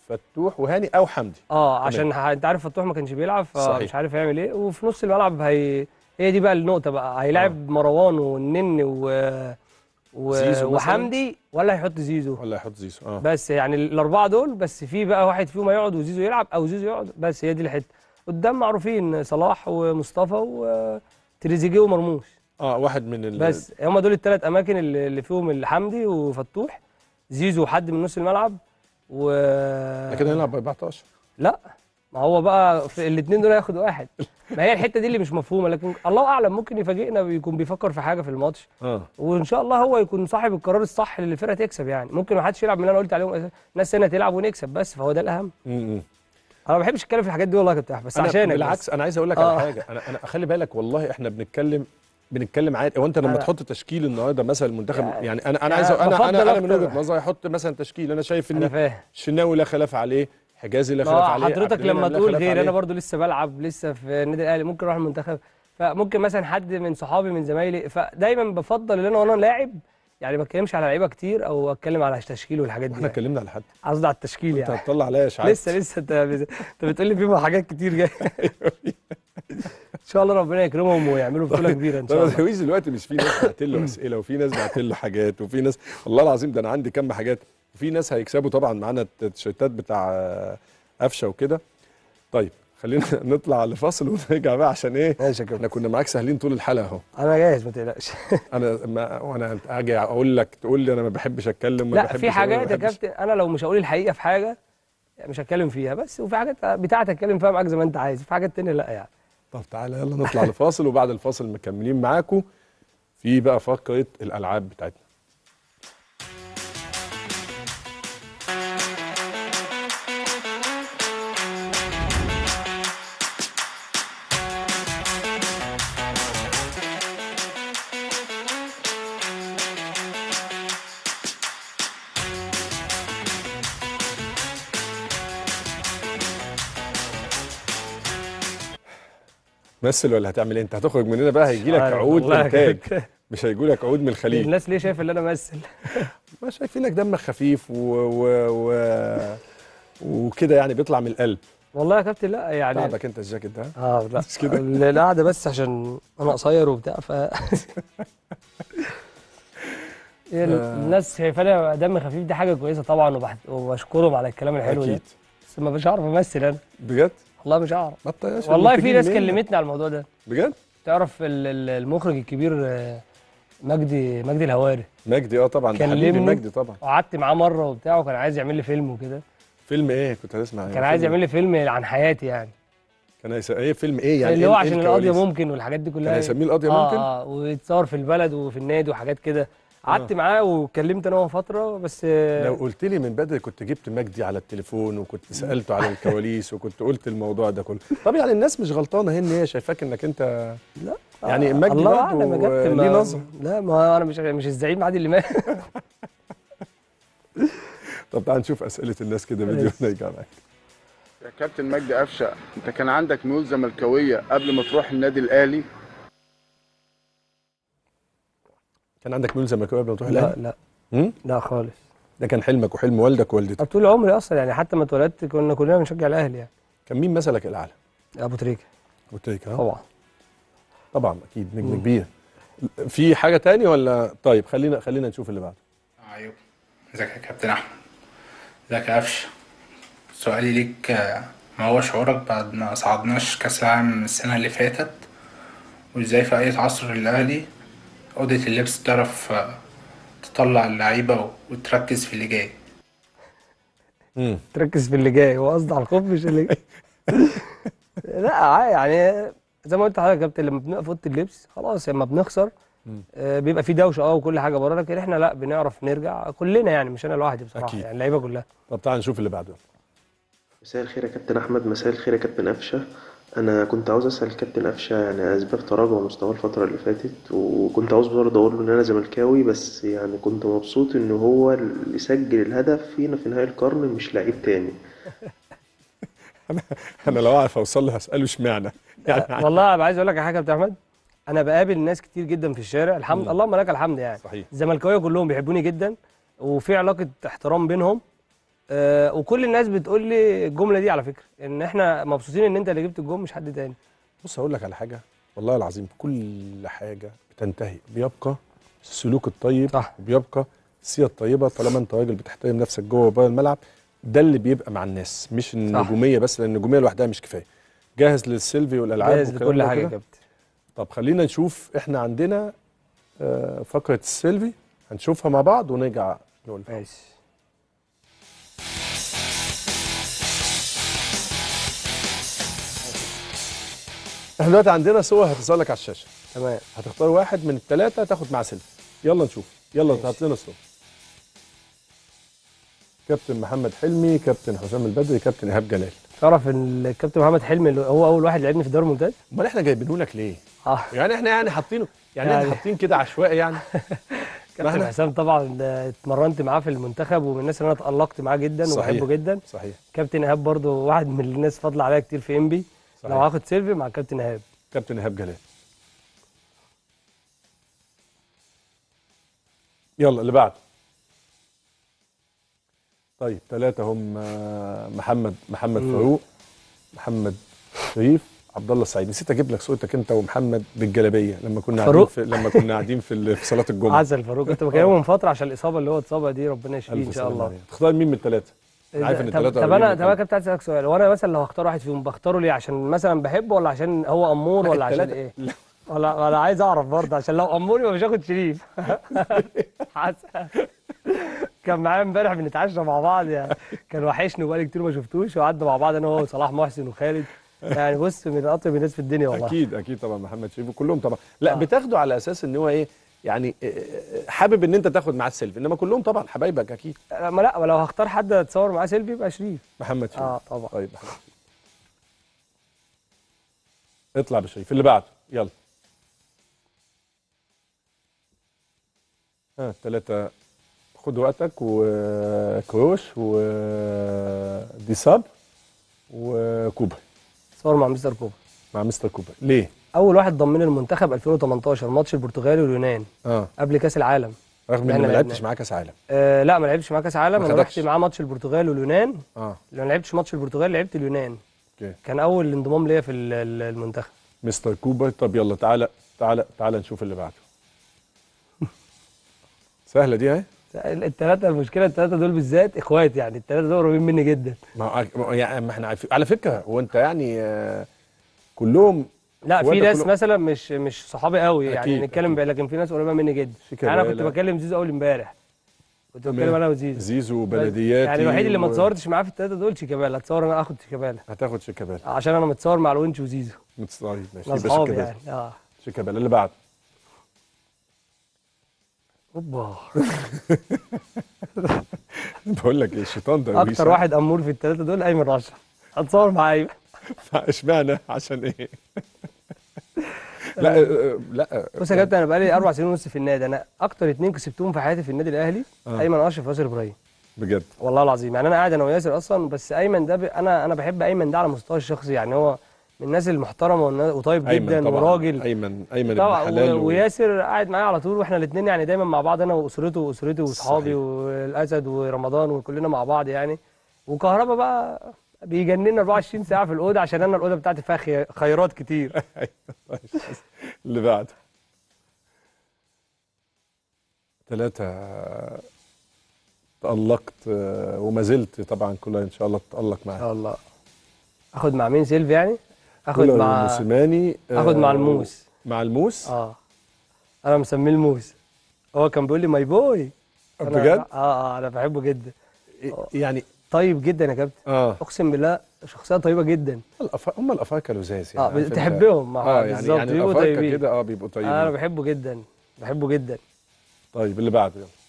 فتوح وهاني او حمدي اه عشان ح- انت عارف فتوح ما كانش بيلعب صحيح. فمش عارف يعمل ايه وفي نص الملعب هي هي دي بقى النقطه بقى هيلاعب مروان والنن و... و... زيزو مثلاً؟ وحمدي ولا هيحط زيزو ولا يحط زيزو اه بس يعني الاربعه دول بس في بقى واحد فيهم هيقعد وزيزو يلعب او زيزو يقعد بس هي دي الحته قدام معروفين صلاح ومصطفى وتريزيجيه ومرموش اه واحد من ال... بس هم دول الثلاث اماكن اللي اللي فيهم الحمدي وفتوح زيزو وحد من نص الملعب و كده هنلعب ب 14 لا ما هو بقى في الاثنين دول هياخد واحد ما هي الحته دي اللي مش مفهومه لكن الله اعلم ممكن يفاجئنا ويكون بيفكر في حاجه في الماتش اه وان شاء الله هو يكون صاحب القرار الصح اللي الفرقه تكسب يعني ممكن ما حدش يلعب من اللي انا قلت عليهم ناس هنا تلعب ونكسب بس فهو ده الاهم م-م. انا ما بحبش اتكلم في الحاجات دي والله يا كابتن أحمد، بس أنا عشانك بالعكس بس. انا عايز اقول لك آه. على حاجه انا انا خلي بالك والله احنا بنتكلم بنتكلم عادي هو انت لما أنا- تحط تشكيل النهارده مثلا المنتخب يعني- يعني انا انا يعني عايز انا بفضل انا انا من أكتر. وجهه نظري احط مثلا تشكيل انا شايف انا ان فاهم الشناوي لا خلاف عليه حجازي لا ما خلاف هو عليه حضرتك عبد المنعم لما لا تقول خلاف غير عليه. انا برضو لسه بلعب لسه في النادي الاهلي ممكن اروح المنتخب فممكن مثلا حد من صحابي من زمايلي فدايما بفضل ان انا وانا لاعب يعني ما اتكلمش على لعيبه كتير او اتكلم على التشكيل والحاجات دي احنا يعني. اتكلمنا على حد قصدي على التشكيل انت يعني هتطلع عليا اشعاعات لسه لسه انت بت- انت بتقول لي فيهم حاجات كتير جايه ان شاء الله ربنا يكرمهم ويعملوا بطوله كبيره ان شاء طب الله الهويز دلوقتي مش في ناس بعت له اسئله وفي ناس بعت له حاجات وفي ناس والله العظيم ده انا عندي كم حاجات وفي ناس هيكسبوا طبعا معانا التيشيرتات بتاع آه، قفشه وكده طيب خلينا نطلع لفاصل ونرجع بقى عشان ايه ماشي يا احنا كابتن كنا معاك سهلين طول الحلقه اهو انا جاهز ما تقلقش انا ما وانا اجي اقول لك تقول لي انا ما بحبش اتكلم ما لا بحبش في أقول ما حاجات يا بحبش. كابتن انا لو مش هقول الحقيقه في حاجه مش هتكلم فيها بس وفي حاجات بتاعتي اتكلم فيها معاك زي ما انت عايز في حاجات تانية لا يعني طب تعالى يلا نطلع لفاصل وبعد الفاصل مكملين معاكم في بقى فقره الالعاب بتاعتنا مثل ولا هتعمل ايه انت هتخرج من هنا بقى هيجي لك عارف عقود والله يا انتاج كابتن. مش هيجي لك عقود من الخليج الناس ليه شايفه ان انا امثل ما شايفينك دمك خفيف و... و... و... وكده يعني بيطلع من القلب والله يا كابتن لا يعني تعبك انت الجاكيت ده اه لا مش كده؟ القعده بس عشان انا قصير وبتاع ف هي الناس شايفاني دم خفيف دي حاجه كويسه طبعا وبح- وبشكرهم على الكلام الحلو ده اكيد بس ما مش هعرف امثل انا بجد والله مش هعرف ما الطياش والله في المنتجين ناس منك. كلمتني على الموضوع ده بجد تعرف ال- ال- المخرج الكبير آه، مجدي مجدي الهواري مجدي اه طبعا ده حبيبي كلمني. مجدي طبعا وقعدت معاه مره وبتاع وكان عايز يعمل لي فيلم وكده فيلم ايه كنت هتسمع ايه كان عايز فيلم يعمل لي فيلم عن حياتي يعني, كان هيس... ايه فيلم ايه يعني اللي إيه- هو إيه عشان القضيه الكواليس؟ ممكن والحاجات دي كلها كان هيسميه القضيه اه ممكن اه ويتصور في البلد وفي النادي وحاجات كده قعدت معاه واتكلمت انا وهو فتره بس آه، لو قلت لي من بدري كنت جبت مجدي على التليفون وكنت سالته على الكواليس وكنت قلت الموضوع ده كله طب يعني الناس مش غلطانه هي ان هي شايفاك انك انت لا يعني آه، مجدي الله برضه اعلم يا كابتن ليه ما- نظرة. لا ما انا مش مش الزعيم عادل امام طب تعال نشوف اسئله الناس كده فيديو ماشي. ونرجع معاك يا كابتن مجدي قفشه انت كان عندك ميول زملكاويه قبل ما تروح النادي الاهلي كان عندك ميول زملكاوي قبل ما تروح لا الاهلي لا أمم؟ لا خالص ده كان حلمك وحلم والدك ووالدتك طول عمري اصلا يعني حتى ما اتولدت كنا كلنا بنشجع الاهلي يعني كان مين مثلك الاعلى ابو تريكه قلت لك ها طبعا طبعا اكيد نجم مم. كبير في حاجه تاني ولا طيب خلينا خلينا نشوف اللي بعده ايوه ازيك يا كابتن احمد ازيك يا قفشه سؤالي ليك آه، ما هو شعورك بعد ما صعدناش كاس العالم السنه اللي فاتت وازاي في اي عصر الاهلي اوضه اللبس بتعرف آه، تطلع اللعيبه وتركز في اللي جاي امم تركز في اللي جاي هو قصدي على الخوف مش اللي جاي لا عا- يعني زي ما قلت لحضرتك يا كابتن لما بنبقى في اوضه اللبس خلاص لما بنخسر مم. آه، بيبقى في دوشه اه وكل حاجه بره لكن احنا لا بنعرف نرجع كلنا يعني مش انا لوحدي بصراحه أكيد. يعني اللعيبه كلها طب تعال نشوف اللي بعده مساء الخير يا كابتن احمد مساء الخير يا كابتن قفشه انا كنت عاوز اسال كابتن قفشه يعني اسباب تراجع مستواه الفتره اللي فاتت وكنت عاوز برضه اقول له ان انا زملكاوي بس يعني كنت مبسوط ان هو اللي سجل الهدف فينا في نهاية القرن مش لعيب تاني انا لو اعرف اوصل له هساله اشمعنى يعني والله أنا عايز اقول لك على حاجه يا كابتن احمد انا بقابل ناس كتير جدا في الشارع الحمد مم. اللهم لك الحمد يعني صحيح الزملكاويه كلهم بيحبوني جدا وفي علاقه احترام بينهم آه وكل الناس بتقول لي الجمله دي على فكره ان احنا مبسوطين ان انت اللي جبت الجون مش حد تاني بص هقول لك على حاجه والله العظيم كل حاجه بتنتهي بيبقى السلوك الطيب صح. وبيبقى السيره الطيبه طالما انت راجل بتحترم نفسك جوه وبره الملعب ده اللي بيبقى مع الناس مش النجوميه بس لان النجوميه لوحدها مش كفايه جاهز للسيلفي والالعاب جاهز والكلام لكل ده حاجه يا كده؟ كابتن طب خلينا نشوف احنا عندنا آه، فقره السيلفي هنشوفها مع بعض ونرجع نقول ماشي احنا دلوقتي عندنا صور هتظهر لك على الشاشه تمام هتختار واحد من الثلاثه تاخد معاه سيلفي يلا نشوف يلا ماشي. هات لنا الصور كابتن محمد حلمي كابتن حسام البدري كابتن ايهاب جلال تعرف ان الكابتن محمد حلمي اللي هو اول واحد لعبني في الدوري الممتاز امال احنا جايبينه لك ليه اه يعني احنا يعني حاطينه يعني, يعني- احنا حاطين كده عشوائي يعني كابتن إحنا- حسام طبعا آه، اتمرنت معاه في المنتخب ومن الناس اللي انا اتالقت معاه جدا صحيح. وبحبه جدا صحيح كابتن ايهاب برضو واحد من الناس فضل عليا كتير في انبي صحيح. لو هاخد سيلفي مع كابتن ايهاب كابتن ايهاب جلال يلا اللي بعده طيب ثلاثة هم آه، محمد محمد مم. فاروق محمد شريف عبد الله السعيد نسيت اجيب لك صورتك انت ومحمد بالجلابيه لما كنا قاعدين فاروق؟ في لما كنا قاعدين في ال- في صلاه الجمعه عسل فاروق كنت بكلمه من فتره عشان الاصابه اللي هو اتصابها دي ربنا يشفيه ألف ان شاء سلامة الله عليه. تختار مين من الثلاثه عارف ان طب, الثلاثه طب انا طب انا كابتن عايز اسالك سؤال هو انا مثلا لو هختار واحد فيهم بختاره ليه عشان مثلا بحبه ولا عشان هو امور ولا عشان ايه لا ولا ولا عايز اعرف برضه عشان لو امور يبقى مش هاخد شريف حسن كان معايا امبارح بنتعشى مع بعض يعني كان وحشني وبقالي كتير ما شفتوش وقعدنا مع بعض انا وهو وصلاح محسن وخالد يعني بص من اطيب الناس في الدنيا والله اكيد اكيد طبعا محمد شريف وكلهم طبعا لا آه. بتاخده على اساس ان هو ايه يعني آه، آه، حابب ان انت تاخد معاه السيلفي انما كلهم طبعا حبايبك اكيد ما لا لو هختار حد اتصور معاه سيلفي يبقى شريف محمد شريف اه طبعا طيب محمد شريف. اطلع بشريف اللي بعده يلا ها ثلاثة خد وقتك وكروش وديساب وكوبا صور مع مستر كوبا مع مستر كوبا ليه؟ اول واحد ضمني المنتخب 2018 ماتش البرتغال واليونان اه قبل كاس العالم رغم اللي ان احنا ما لعبتش لعبناه. معاه كاس عالم آه لا ما لعبتش معاه كاس عالم ما انا خدكش. رحت معاه ماتش البرتغال واليونان اه لو ما لعبتش ماتش البرتغال لعبت اليونان اوكي كان اول انضمام ليا في ال- ال- المنتخب مستر كوبا طب يلا تعالى تعالى تعالى نشوف اللي بعده سهلة دي اهي الثلاثه المشكله الثلاثه دول بالذات اخوات يعني الثلاثه دول قريبين مني جدا ما ما- يعني ما احنا عارفين على فكرة هو انت يعني آه، كلهم لا في إخواتك ناس كلهم- مثلا مش مش صحابي قوي يعني أكيد، نتكلم أكيد. بقى لكن في ناس قريبه مني جدا شيكابالا. يعني انا كنت بكلم زيزو اول امبارح كنت تمام. بتكلم انا وزيزو زيزو بلدياتي يعني الوحيد اللي ما و- اتصورتش معاه في الثلاثه دول شيكابالا اتصور انا اخد شيكابالا هتاخد شيكابالا عشان انا متصور مع الونش وزيزو متصاري ماشي احنا يبقى اصحاب شيكابالا يعني اه شيكابالا اللي بعده اوبا بقول لك ايه الشيطان ده اكتر واحد امور في الثلاثه دول ايمن رشا هتصور مع ايمن اشمعنى عشان ايه لا آه، لا بص يا كابتن انا بقالي اربع سنين ونص في النادي انا اكتر اتنين كسبتهم في حياتي في النادي الاهلي آه. ايمن اشرف وياسر ابراهيم بجد والله العظيم يعني انا قاعد انا وياسر اصلا بس ايمن ده ب... انا انا بحب ايمن ده على المستوى الشخصي يعني هو من الناس المحترمه والنا- وطيب ايمن جدا طبعا وراجل ايمن ايمن ابن طبعا حلال و... و- وياسر قاعد معايا على طول واحنا الاثنين يعني دايما مع بعض انا واسرته واسرتي واصحابي صحيح. والاسد ورمضان وكلنا مع بعض يعني وكهربا بقى بيجننا 24 ساعه في الاوضه عشان انا الاوضه بتاعتي فيها خي... خيرات كتير اللي بعده ثلاثة تألقت آه، وما زلت طبعا كلها ان شاء الله تتألق ان معاك شاء الله اخد مع مين سيلفي يعني اخد كولر مع وموسيماني اخد مع آه، الموس مع الموس اه انا مسميه الموس هو كان بيقول لي ماي بوي أنا- بجد اه اه انا بحبه جدا يعني طيب جدا يا كابتن اه اقسم بالله شخصيه طيبه جدا الأف- هم الافارقه لزاز يعني اه عارف أنت؟ بتحبهم مع اه يعني بالظبط يعني بيبقوا الافارقه طيبين كده اه بيبقوا طيبين انا بحبه جدا بحبه جدا طيب اللي بعده يلا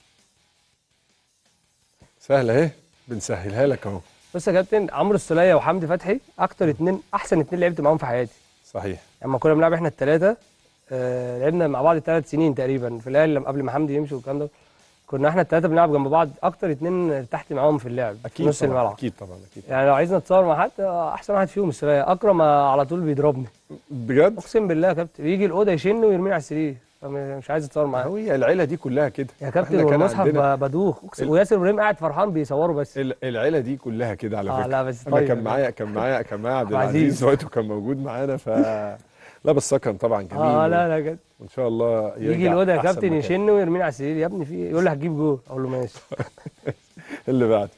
سهله اهي بنسهلها لك اهو بص يا كابتن عمرو السوليه وحمدي فتحي اكتر اتنين احسن اتنين لعبت معاهم في حياتي صحيح لما كنا بنلعب احنا الثلاثه آه لعبنا مع بعض ثلاث سنين تقريبا في الاهلي لما قبل ما حمدي يمشي والكلام ده كنا احنا الثلاثه بنلعب جنب بعض اكتر اتنين ارتحت معاهم في اللعب في اكيد نص طبعا الملعب اكيد طبعا اكيد يعني لو عايزنا نتصور مع حد آه، احسن واحد فيهم السوليه اكرم آه، على طول بيضربني بجد اقسم بالله يا كابتن يجي الاوضه يشن ويرميني على السرير فمش عايز اتصور معاه هي العيله دي كلها كده يا إحنا كابتن كان والمصحف عندنا ب- بدوخ أقسم- ال- وياسر ابراهيم قاعد فرحان بيصوروا بس ال- العيله دي كلها كده على اه فكره لا بس انا طيب كان معايا كان معايا كان معايا عبد عبد العزيز. العزيز وقته كان موجود معانا ف لا بس سكن طبعا جميل اه لا لا كده وان شاء الله يجي يرجع الواد يا أحسن كابتن مكان. يشن ويرميني على السرير يا ابني في إيه؟ يقول لي هتجيب جول اقول له ماشي اللي بعد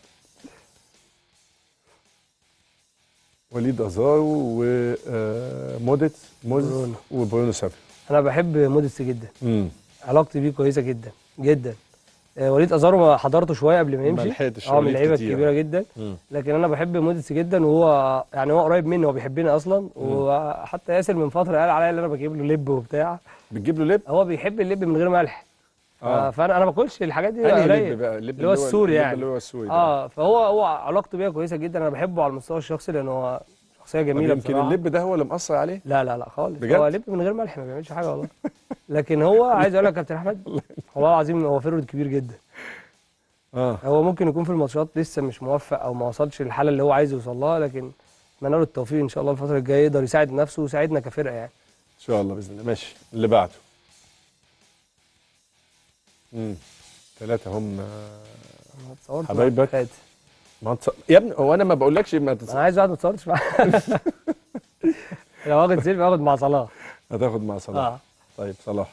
وليد ازارو وموديت موزيس برونو. وبرونو سافيو انا بحب موديست جدا امم علاقتي بيه كويسه جدا جدا آه، وليد ازارو حضرته شويه قبل ما ما يمشي لحقتش اه من وليد اللعيبه كتير. الكبيره جدا مم. لكن انا بحب موديست جدا وهو يعني هو قريب مني هو بيحبني اصلا وحتى ياسر من فتره قال عليا ان انا بجيب له لب وبتاع بتجيب له لب هو بيحب اللب من غير ملح اه آه. فانا انا ما باكلش الحاجات دي انهي قليل لب بقى اللب اللي هو السوري اللب يعني. اللي هو السوري ده. اه فهو هو علاقته بيا كويسه جدا انا بحبه على المستوى الشخصي لان هو شخصيه طب جميله يمكن بصراحه اللب ده هو اللي مأثر عليه لا لا لا خالص بجد؟ هو لب من غير ملح ما بيعملش حاجه والله لكن هو عايز اقول لك يا كابتن احمد والله العظيم هو فيرود كبير جدا اه هو ممكن يكون في الماتشات لسه مش موفق او ما وصلش للحاله اللي هو عايز يوصل لها لكن اتمنى له التوفيق ان شاء الله الفتره الجايه يقدر يساعد نفسه ويساعدنا كفرقه يعني ان شاء الله باذن الله ماشي اللي بعده امم ثلاثه هم أنا اتصورت مع حبايبك؟ فادي. ما تص... يا ابني هو انا ما بقولكش ما تص... انا عايز واحد ما اتصورتش معاه لو واخد سيلفي واخد مع صلاح هتاخد مع صلاح اه طيب صلاح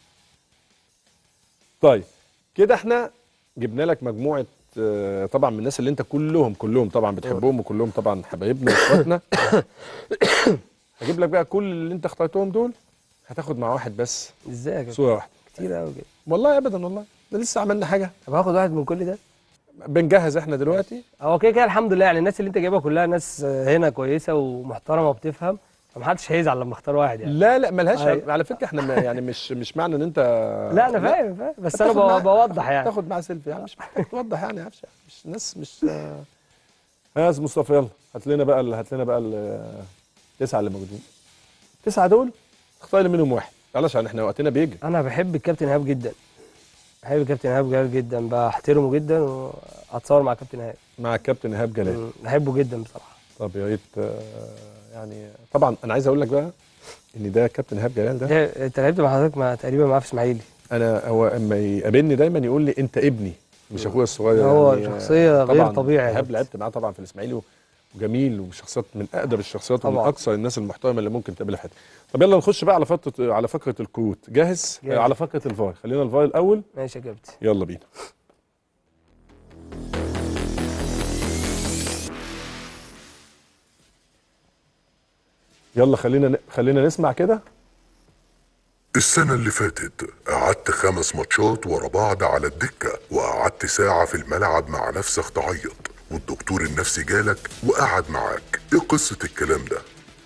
طيب كده احنا جبنا لك مجموعه آه، طبعا من الناس اللي انت كلهم كلهم طبعا بتحبهم وكلهم طبعا حبايبنا واخواتنا هجيب لك بقى كل اللي انت اخترتهم دول هتاخد مع واحد بس ازاي يا كابتن صوره واحده كتير قوي كده والله ابدا والله ده لسه عملنا حاجه طب هاخد واحد من كل ده بنجهز احنا دلوقتي هو كده كده الحمد لله يعني الناس اللي انت جايبها كلها ناس هنا كويسه ومحترمه وبتفهم فمحدش هيزعل لما اختار واحد يعني لا لا ملهاش أيوة. على فكره احنا ما- يعني مش مش معنى ان انت لا انا فاهم فاهم بس انا تاخد معاه- بو- بوضح يعني تاخد معاه سيلفي يعني مش محتاج توضح يعني يا عفشه مش ناس مش آه. ها يا أستاذ مصطفى يلا هات لنا بقى ال- هات لنا بقى ال- التسعه اللي موجودين التسعه دول اختار لي منهم واحد معلش عشان احنا وقتنا بيجري انا بحب الكابتن ايهاب جدا بحب الكابتن ايهاب جلال جدا بحترمه جدا وهتصور مع كابتن ايهاب مع الكابتن ايهاب جلال مم، بحبه جدا بصراحه طب يا ريت آه، يعني طبعا انا عايز اقول لك بقى ان ده كابتن ايهاب جلال ده ده- انت لعبت مع حضرتك مع تقريبا معاه في اسماعيلي انا هو اما يقابلني دايما يقول لي انت ابني مش اخويا الصغير هو يعني شخصية غير طبعاً طبيعي يا ايهاب كابتن. لعبت معاه طبعا في الاسماعيلي وجميل وشخصيات من اقدم الشخصيات ومن طبعاً. اكثر الناس المحترمه اللي ممكن تقابلها في حياتك طب يلا نخش بقى على فقره على فقره الكروت جاهز, جاهز. على فقره الفار خلينا الفار الاول ماشي يا كابتن يلا بينا يلا خلينا ن- خلينا نسمع كده السنة اللي فاتت قعدت خمس ماتشات ورا بعض على الدكة وقعدت ساعة في الملعب مع نفسك تعيط والدكتور النفسي جالك وقعد معاك ايه قصة الكلام ده؟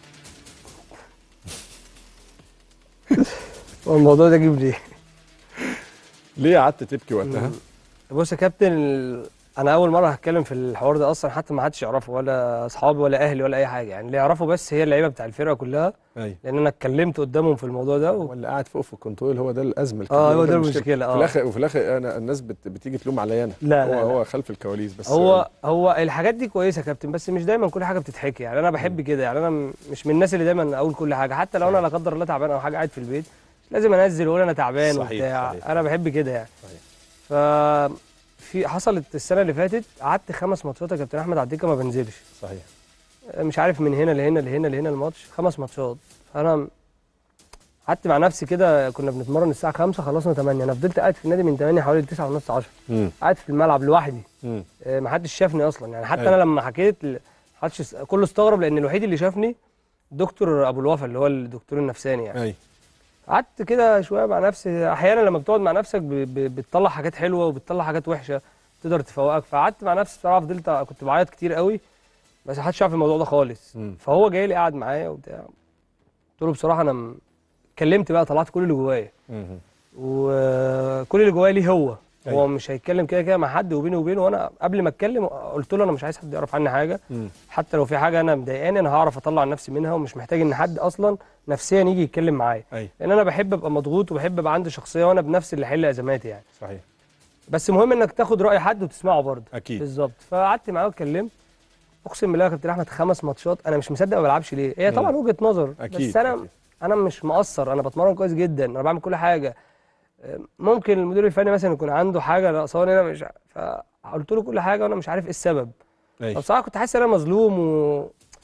هو الموضوع ده جيب ليه ليه قعدت تبكي وقتها بص يا كابتن ال- انا اول مره هتكلم في الحوار ده اصلا حتى ما حدش يعرفه ولا اصحابي ولا اهلي ولا اي حاجه يعني اللي يعرفه بس هي اللعيبه بتاع الفرقه كلها ايوه لان انا اتكلمت قدامهم في الموضوع ده و... واللي قاعد فوق في الكنترول هو ده الازمه الكبيره اه هو ده المشكلة. المشكله في اه الاخر وفي الاخر انا الناس بت بتيجي تلوم عليا انا لا، هو لا، لا. هو خلف الكواليس بس هو هو الحاجات دي كويسه يا كابتن بس مش دايما كل حاجه بتتحكي يعني انا بحب كده يعني انا م- مش من الناس اللي دايما اقول كل حاجه حتى لو انا لا قدر الله تعبان او حاجه قاعد في البيت مش لازم انزل واقول انا تعبان صحيح، وبتاع صحيح. انا بحب كده يعني صحيح. ف في حصلت السنه اللي فاتت قعدت خمس ماتشات يا كابتن احمد على الدكه ما بنزلش صحيح مش عارف من هنا لهنا لهنا لهنا الماتش خمس ماتشات فانا قعدت مع نفسي كده كنا بنتمرن الساعه 5 خلصنا 8 انا فضلت قاعد في النادي من 8 حوالي 9 ونص 10 امم قاعد في الملعب لوحدي امم آه، ما حدش شافني اصلا يعني حتى أيوة. انا لما حكيت ل- حدش اس- كله استغرب لان الوحيد اللي شافني دكتور ابو الوفا اللي هو الدكتور النفساني يعني ايوه قعدت كده شويه مع نفسي احيانا لما بتقعد مع نفسك ب- ب- بتطلع حاجات حلوه وبتطلع حاجات وحشه تقدر تفوقك فقعدت مع نفسي بصراحه فضلت كنت بعيط كتير قوي بس محدش عارف الموضوع ده خالص مم. فهو جاي لي قاعد معايا وبتاع قلت له بصراحه انا م- اتكلمت بقى طلعت كل اللي جوايا مم. وكل اللي جوايا ليه هو أيوة. هو مش هيتكلم كده كده مع حد وبيني وبينه وانا قبل ما اتكلم قلت له انا مش عايز حد يعرف عني حاجه مم. حتى لو في حاجه انا مضايقاني انا هعرف اطلع نفسي منها ومش محتاج ان حد اصلا نفسيا يجي يتكلم معايا ايوه لان انا بحب ابقى مضغوط وبحب ابقى عندي شخصيه وانا بنفسي اللي احل ازماتي يعني صحيح بس المهم انك تاخد راي حد وتسمعه برضه اكيد بالظبط فقعدت معاه واتكلمت اقسم بالله يا كابتن احمد خمس ماتشات انا مش مصدق ما بلعبش ليه هي طبعا مم. وجهه نظر اكيد بس انا أكيد. انا مش مقصر انا بتمرن كويس جدا انا بعمل كل حاجه آه، ممكن المدير الفني مثلا يكون عنده حاجه ناقصاني انا مش ع- فقلت له كل حاجه وانا مش عارف ايه السبب ماشي فبصراحه كنت حاسس ان انا مظلوم و...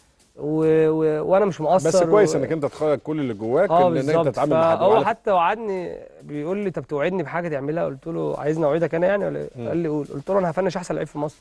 و... و... وانا مش مقصر بس كويس و... انك انت تخرج كل اللي جواك اه ان انت بالظبط تتعامل مع حد فهو وعلى- حتى وعدني بيقول لي طب توعدني بحاجه تعملها قلت له عايزني اوعدك انا يعني ولا إيه؟ مم. قال لي قول قلت له انا هفنش احسن لعيب في مصر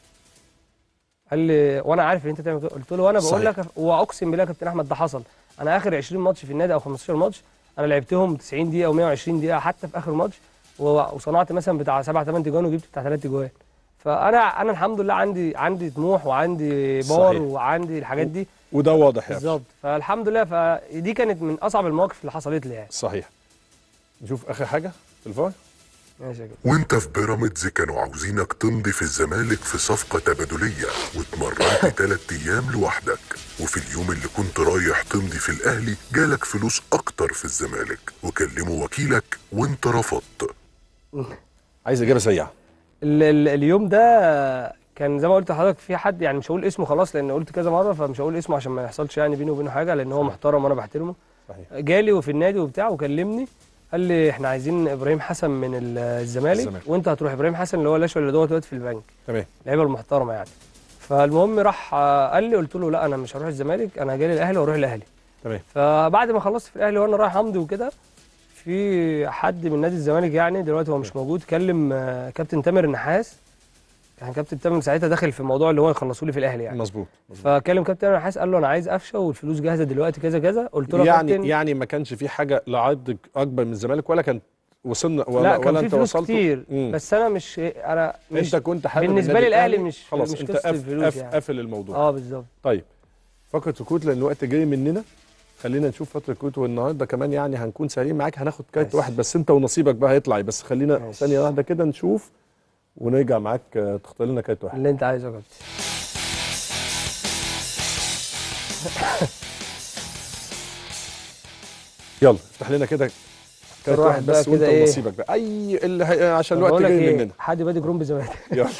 قال لي وانا عارف ان انت تعمل كده قلت له وانا بقول صحيح. لك واقسم بالله يا كابتن احمد ده حصل انا اخر 20 ماتش في النادي او 15 ماتش انا لعبتهم 90 دقيقه و120 دقيقه حتى في اخر ماتش و- وصنعت مثلا بتاع 7 8 تجوان وجبت بتاع 3 تجوان فانا انا الحمد لله عندي عندي طموح وعندي باور صحيح. وعندي الحاجات دي وده واضح يا أبشر. بالظبط فالحمد لله فدي كانت من اصعب المواقف اللي حصلت لي يعني صحيح نشوف اخر حاجه في الفار ماشي يا كابتن وانت في بيراميدز كانوا عاوزينك تمضي في الزمالك في صفقة تبادلية واتمرنت تلات ايام لوحدك وفي اليوم اللي كنت رايح تمضي في الاهلي جالك فلوس اكتر في الزمالك وكلموا وكيلك وانت رفضت عايز اجابه سريعه ال ال اليوم ده كان زي ما قلت لحضرتك في حد يعني مش هقول اسمه خلاص لان قلت كذا مره فمش هقول اسمه عشان ما يحصلش يعني بيني وبينه حاجه لان هو محترم وانا بحترمه صحيح جالي وفي النادي وبتاع وكلمني قال لي احنا عايزين ابراهيم حسن من ال- الزمالك الزمالك. وانت هتروح ابراهيم حسن اللي هو الاشول اللي دوت دلوقتي في البنك تمام اللعيبه المحترمه يعني فالمهم راح آه، قال لي قلت له لا انا مش هروح الزمالك انا جاي الاهلي واروح الاهلي تمام فبعد ما خلصت في الاهلي وانا رايح امضي وكده في حد من نادي الزمالك يعني دلوقتي هو مش موجود كلم آه، كابتن تامر النحاس كان كابتن تامر ساعتها داخل في الموضوع اللي هو يخلصوا لي في الاهلي يعني مظبوط مظبوط. فكلم كابتن تامر النحاس قال له انا عايز قفشه والفلوس جاهزه دلوقتي كذا كذا قلت له يا يعني كابتن يعني ما كانش في حاجه لعرض اكبر من الزمالك ولا كان وصلنا ولا لا ولا كان في انت فلوس وصلت كتير مم. بس انا مش انا مش انت كنت حابب بالنسبة النادي لي الأهلي مش- خلاص مش انت قصة قف الفلوس قف يعني. قافل الموضوع اه بالظبط طيب فقره سكوت لان الوقت جاي مننا خلينا نشوف فتره سكوت والنهارده كمان يعني هنكون سريعين معاك هناخد كارت ماشي. واحد بس انت ونصيبك بقى هيطلع بس خلينا ماشي. ثانيه واحده كده نشوف ونرجع معاك آه، تختار لنا كارت واحد اللي انت عايزه يا كابتن يلا افتح لنا كده كارت واحد واحد بقى بس وانت كده ايه؟ ونصيبك بقى اي اللي هي... عشان طب الوقت بقول لك جاي ايه مننا حد بادي جروم بزمالك يلا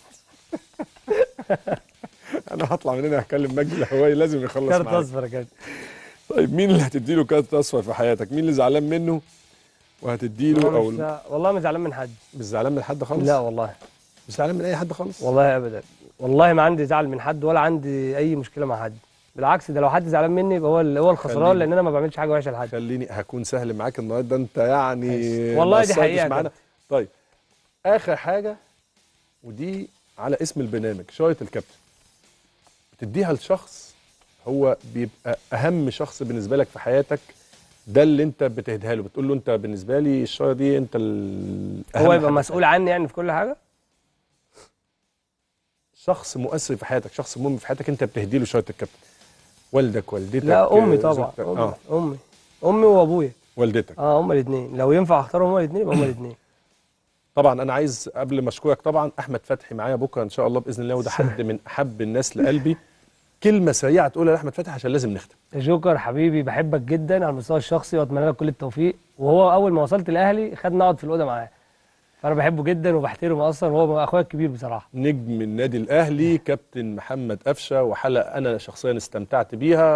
انا هطلع من هنا هكلم مجدي الهوائي لازم يخلص كارت معاك اصفر يا كابتن طيب مين اللي هتدي له كارت اصفر في حياتك مين اللي زعلان منه وهتدي له والله او مش زع- والله ما زعلان من حد مش زعلان من حد خالص لا والله مش زعلان من اي حد خالص والله ابدا والله ما عندي زعل من حد ولا عندي اي مشكله مع حد بالعكس ده لو حد زعلان مني يبقى هو ال- هو الخسران خليني. لان انا ما بعملش حاجه وحشه لحد خليني هكون سهل معاك النهارده انت يعني ماشي. والله ما دي قصرتش حقيقة معانا كده. طيب اخر حاجه ودي على اسم البرنامج شاية الكابتن بتديها لشخص هو بيبقى اهم شخص بالنسبه لك في حياتك ده اللي انت بتهديها له بتقول له انت بالنسبه لي الشايه دي انت الاهم هو يبقى حد. مسؤول عني يعني في كل حاجه شخص مؤثر في حياتك شخص مهم في حياتك انت بتهدي له شايه الكابتن والدك والدتك لا امي آه، طبعا زوجتك. امي اه امي امي وابويا والدتك اه هما الاثنين لو ينفع اختارهم هما الاثنين يبقى هما الاثنين طبعا انا عايز قبل ما اشكرك طبعا احمد فتحي معايا بكره ان شاء الله باذن الله وده حد من احب الناس لقلبي كلمه سريعه تقولها لاحمد فتحي عشان لازم نختم جوكر حبيبي بحبك جدا على المستوى الشخصي واتمنى لك كل التوفيق وهو اول ما وصلت الاهلي خدني اقعد في الاوضه معاه فانا بحبه جدا وبحترمه اصلا وهو اخويا الكبير بصراحه نجم النادي الاهلي كابتن محمد قفشه وحلقه انا شخصيا استمتعت بيها